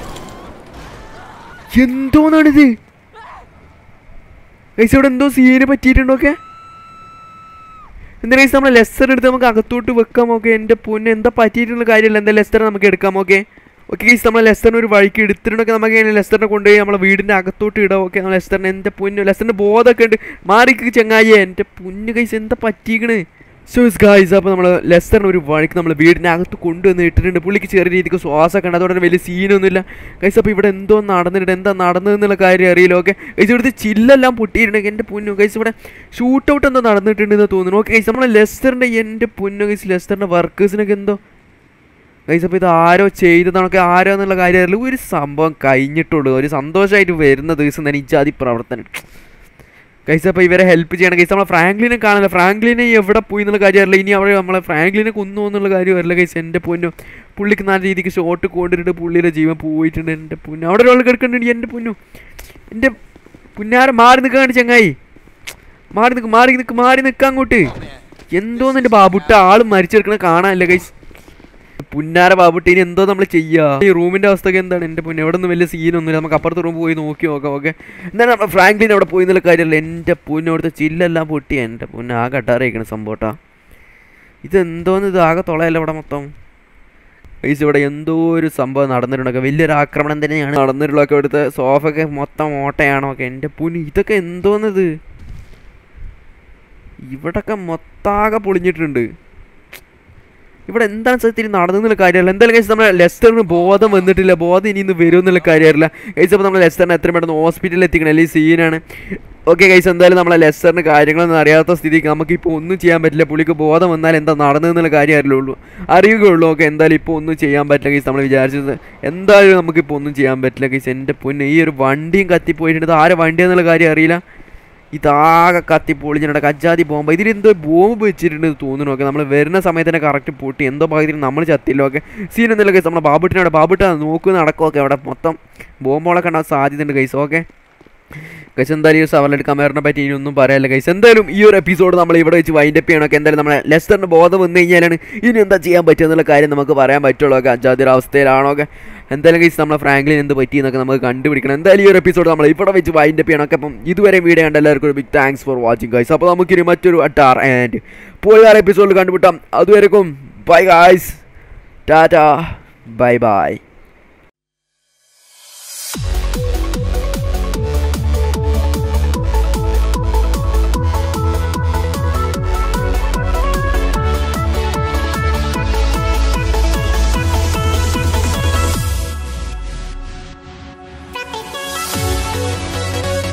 എന്തോന്നാണിത് ഗൈസ് ഇവിടെ എന്തോ സീന് പറ്റിയിട്ടുണ്ടോക്കെ എന്താ ഗൈസ് നമ്മൾ ലെസ്റ്റർ എടുത്ത് നമുക്ക് അകത്തോട്ട് വെക്കാം ഓക്കെ എൻ്റെ പൊന്ന് എന്താ പറ്റിയിട്ടുള്ള കാര്യമില്ല എന്താ ലെസ്റ്റർ നമുക്ക് എടുക്കാം ഓക്കെ ഓക്കെ ഗൈസ് നമ്മൾ ലെസ്റ്ററിന് ഒരു വഴിക്ക് എടുത്തിട്ടുണ്ടൊക്കെ നമുക്ക് ഇങ്ങനെ ലെസ്റ്ററിനെ കൊണ്ടുപോയി നമ്മളെ വീടിൻ്റെ അകത്തോട്ട് ഇടാം ഓക്കെ നമ്മൾ ലെസ്റ്ററിന് എൻ്റെ പൊന്നു ലെസ്റ്ററിന് ബോധമൊക്കെ ഉണ്ട് മാറിക്ക് ചങ്ങായിയെ എൻ്റെ പൊന്നു ഗൈസ് എന്താ പറ്റിക്കണ് സോ ഗായ്സ് അപ്പോൾ നമ്മൾ ലെസ്റ്ററിന് ഒരു വഴിക്ക് നമ്മൾ വീടിൻ്റെ അകത്ത് കൊണ്ടുവന്ന് ഇട്ടിട്ടുണ്ട് പുള്ളിക്ക് ചെറിയ രീതിക്ക് ശ്വാസമൊക്കെ ഉണ്ട് അതുകൊണ്ട് വലിയ സീനൊന്നുമില്ല ഗൈസ് അപ്പോൾ ഇവിടെ എന്തോ നടന്നിട്ടുണ്ട് എന്താ നടന്നതെന്നുള്ള കാര്യം അറിയില്ല ഓക്കെ ഗൈസ് ഇവിടുത്തെ ചില്ലെല്ലാം പൊട്ടിയിട്ടുണ്ട് എൻ്റെ പൊന്നു ഗൈസ് ഇവിടെ ഷൂട്ട് ഔട്ട് എന്തോ നടന്നിട്ടുണ്ടെന്ന് തോന്നുന്നു ഓക്കെ ഗൈസ് നമ്മൾ ലെസ്റ്ററിൻ്റെ എൻ്റെ പൊന്നു ഗൈസ് ലെസ്റ്ററിൻ്റെ വർക്കേഴ്സിനൊക്കെ എന്തോ ഗൈസ് അപ്പോൾ ഇത് ആരോ ചെയ്തതാണൊക്കെ ആരോ എന്നുള്ള കാര്യം അറിയില്ല ഒരു സംഭവം കഴിഞ്ഞിട്ടുള്ളൂ ഒരു സന്തോഷമായിട്ട് വരുന്ന ദിവസം തന്നെ ഈ ജാതി പ്രവർത്തനം ഗൈസ് അപ്പോൾ ഇവരെ ഹെൽപ്പ് ചെയ്യണം ഗൈസ് നമ്മളെ ഫ്രാങ്ക്ലിനെ കാണില്ല ഫ്രാങ്ക്ലിനെ എവിടെ പോയി എന്നുള്ള കാര്യം അറിയില്ല ഇനി അവിടെ നമ്മളെ ഫ്രാങ്ക്ലിനെ കൊന്നു എന്നുള്ള കാര്യം അറിയില്ല ഗൈസ് എൻ്റെ പൊന്നു പുള്ളിക്ക് നല്ല രീതിക്ക് ഷോട്ട് കൊണ്ടിട്ട് പുള്ളിയുടെ ജീവൻ പോയിട്ടുണ്ട് എൻ്റെ പൊന്നു അവിടെ ഒരാൾ കിടക്കുന്നുണ്ട് എൻ്റെ പൊന്നു എൻ്റെ പുന്നാര മാറി നിൽക്കാണ് ചങ്ങായി മാറി നിൽക്ക് മാറി നിൽക്ക് മാറി നിൽക്കാൻ അങ്ങോട്ട് എന്തോന്ന് എൻ്റെ ബാബുട്ട ആള് മരിച്ചെടുക്കണ കാണാനല്ല ഗൈസ് പുന്നാര ബാബുട്ടി ഇനി എന്തോ നമ്മൾ ചെയ്യുക ഈ റൂമിന്റെ അവസ്ഥയൊക്കെ എന്താണ് എൻ്റെ പൊന്നെ എവിടെ നിന്ന് വലിയ സീനൊന്നുമില്ല നമുക്ക് അപ്പുറത്തെ റൂം പോയി നോക്കി നോക്കാം ഓക്കെ എന്താണ് നമ്മുടെ ഫ്രാങ്ക്ലിൻ അവിടെ പോയി എന്നുള്ള കാര്യമല്ല എൻ്റെ പൊന്നെ അവിടുത്തെ ചില്ലെല്ലാം പൊട്ടി എൻ്റെ പൊന്നെ ആകെ അട്ടാറിയിക്കണം സംഭവട്ടാ ഇതെന്തോന്ന് ഇത് ആകെ തുളയല്ല ഇവിടെ മൊത്തം ഗൈസ് ഇവിടെ എന്തോ ഒരു സംഭവം നടന്നിട്ടുണ്ടൊക്കെ വലിയൊരു ആക്രമണം തന്നെയാണ് നടന്നിട്ടുള്ളതൊക്കെ ഇവിടുത്തെ സോഫൊക്കെ മൊത്തം ഓട്ടയാണോ ഒക്കെ എൻ്റെ പൊന്നു ഇതൊക്കെ എന്തോന്നത് ഇവിടൊക്കെ മൊത്താകെ പൊളിഞ്ഞിട്ടുണ്ട് ഇവിടെ എന്താണ് സത്യത്തിൽ നടന്നുള്ള കാര്യമല്ല എന്തായാലും കഴിച്ച് നമ്മുടെ ലെസ്റ്ററിന് ബോധം വന്നിട്ടില്ല ബോധം ഇനി ഇന്ന് വരും എന്നുള്ള കാര്യമല്ല കഴിച്ച് അപ്പോൾ നമ്മൾ ലെസ്റ്ററിനെ എത്രയും പെട്ടെന്ന് ഹോസ്പിറ്റലിൽ എത്തിക്കണം അല്ലെങ്കിൽ സീനാണ് ഓക്കെ കഴിച്ച് എന്തായാലും നമ്മളെ ലെസ്റ്ററിന് കാര്യങ്ങളൊന്നും അറിയാത്ത സ്ഥിതിക്ക് നമുക്കിപ്പോൾ ഒന്നും ചെയ്യാൻ പറ്റില്ല പുള്ളിക്ക് ബോധം വന്നാൽ എന്താ നടന്നതെന്നുള്ള കാര്യം അറിയുള്ളൂ അറിയുകയുള്ളൂ ഓക്കെ എന്തായാലും ഇപ്പോൾ ഒന്നും ചെയ്യാൻ പറ്റില്ല കഴിച്ച് നമ്മൾ വിചാരിച്ചത് എന്തായാലും നമുക്കിപ്പോൾ ഒന്നും ചെയ്യാൻ പറ്റില്ല കഴിച്ച് എൻ്റെ പൊന്നെ ഈ ഒരു വണ്ടിയും കത്തിപ്പോയിട്ടുണ്ട് ഇത് ആരെ വണ്ടിയാന്നുള്ള കാര്യം അറിയില്ല ഇതാകെ കത്തി പൊളിഞ്ഞിട്ടുണ്ട് കജ്ജാതി ബോംബ് ഇതിലെന്തോ ബോംബ് വെച്ചിട്ടുണ്ട് തോന്നുന്നു ഓക്കെ നമ്മൾ വരുന്ന സമയത്ത് തന്നെ കറക്റ്റ് പൊട്ടി എന്തോ ഭാഗത്തിന് നമ്മൾ ചത്തില്ല ഓക്കെ സീൻ എന്നുള്ള കേസ് നമ്മുടെ ബാബുട്ടിനോട് ബാബുട്ട നോക്കുന്ന നടക്കുമൊക്കെ അവിടെ മൊത്തം ബോംബുകളൊക്കെ ഉണ്ടാകാൻ സാധ്യതയുണ്ട് കൈസ് ഓക്കെ ഗൈസ് എന്തായാലും ഈ സവറിലെടുക്കാൻ കമേറിനെ പറ്റി ഇനി ഒന്നും പറയാനില്ല ഗൈസ് എന്തായാലും ഈ ഒരു എപ്പിസോഡ് നമ്മൾ ഇവിടെ വെച്ച് വൈൻഡ് അപ്പ് ചെയ്യണമൊക്കെ എന്തായാലും നമ്മളെ ലെസ്റ്ററിന് ബോധം വന്നു കഴിഞ്ഞാലാണ് ഇനി എന്താ ചെയ്യാൻ പറ്റുക എന്നുള്ള കാര്യം നമുക്ക് പറയാൻ പറ്റുള്ളൂ ഒക്കെ അജാതിര അവസ്ഥയിലാണോ ഒക്കെ എന്തായാലും ഗൈസ് നമ്മളെ ഫ്രാങ്ക്ലിൻ എന്ത് പറ്റി എന്നൊക്കെ നമുക്ക് കണ്ടുപിടിക്കണം എന്തായാലും ഈ ഒരു എപ്പിസോഡ് നമ്മൾ ഇവിടെ വെച്ച് വൈൻഡ് അപ്പ് ചെയ്യണം ഒക്കെ അപ്പം ഇതുവരെ വീഡിയോ കണ്ട എല്ലാവർക്കും ഒരു big thanks for watching guys അപ്പോൾ നമുക്കിനി മറ്റൊരു അട്ടാർ ആൻഡ് പോയി വേറെ എപ്പിസോഡിൽ കണ്ടുപിട്ടാം അതുവരെക്കും ബൈ ഗൈസ് ടാറ്റ ബൈ ബൈ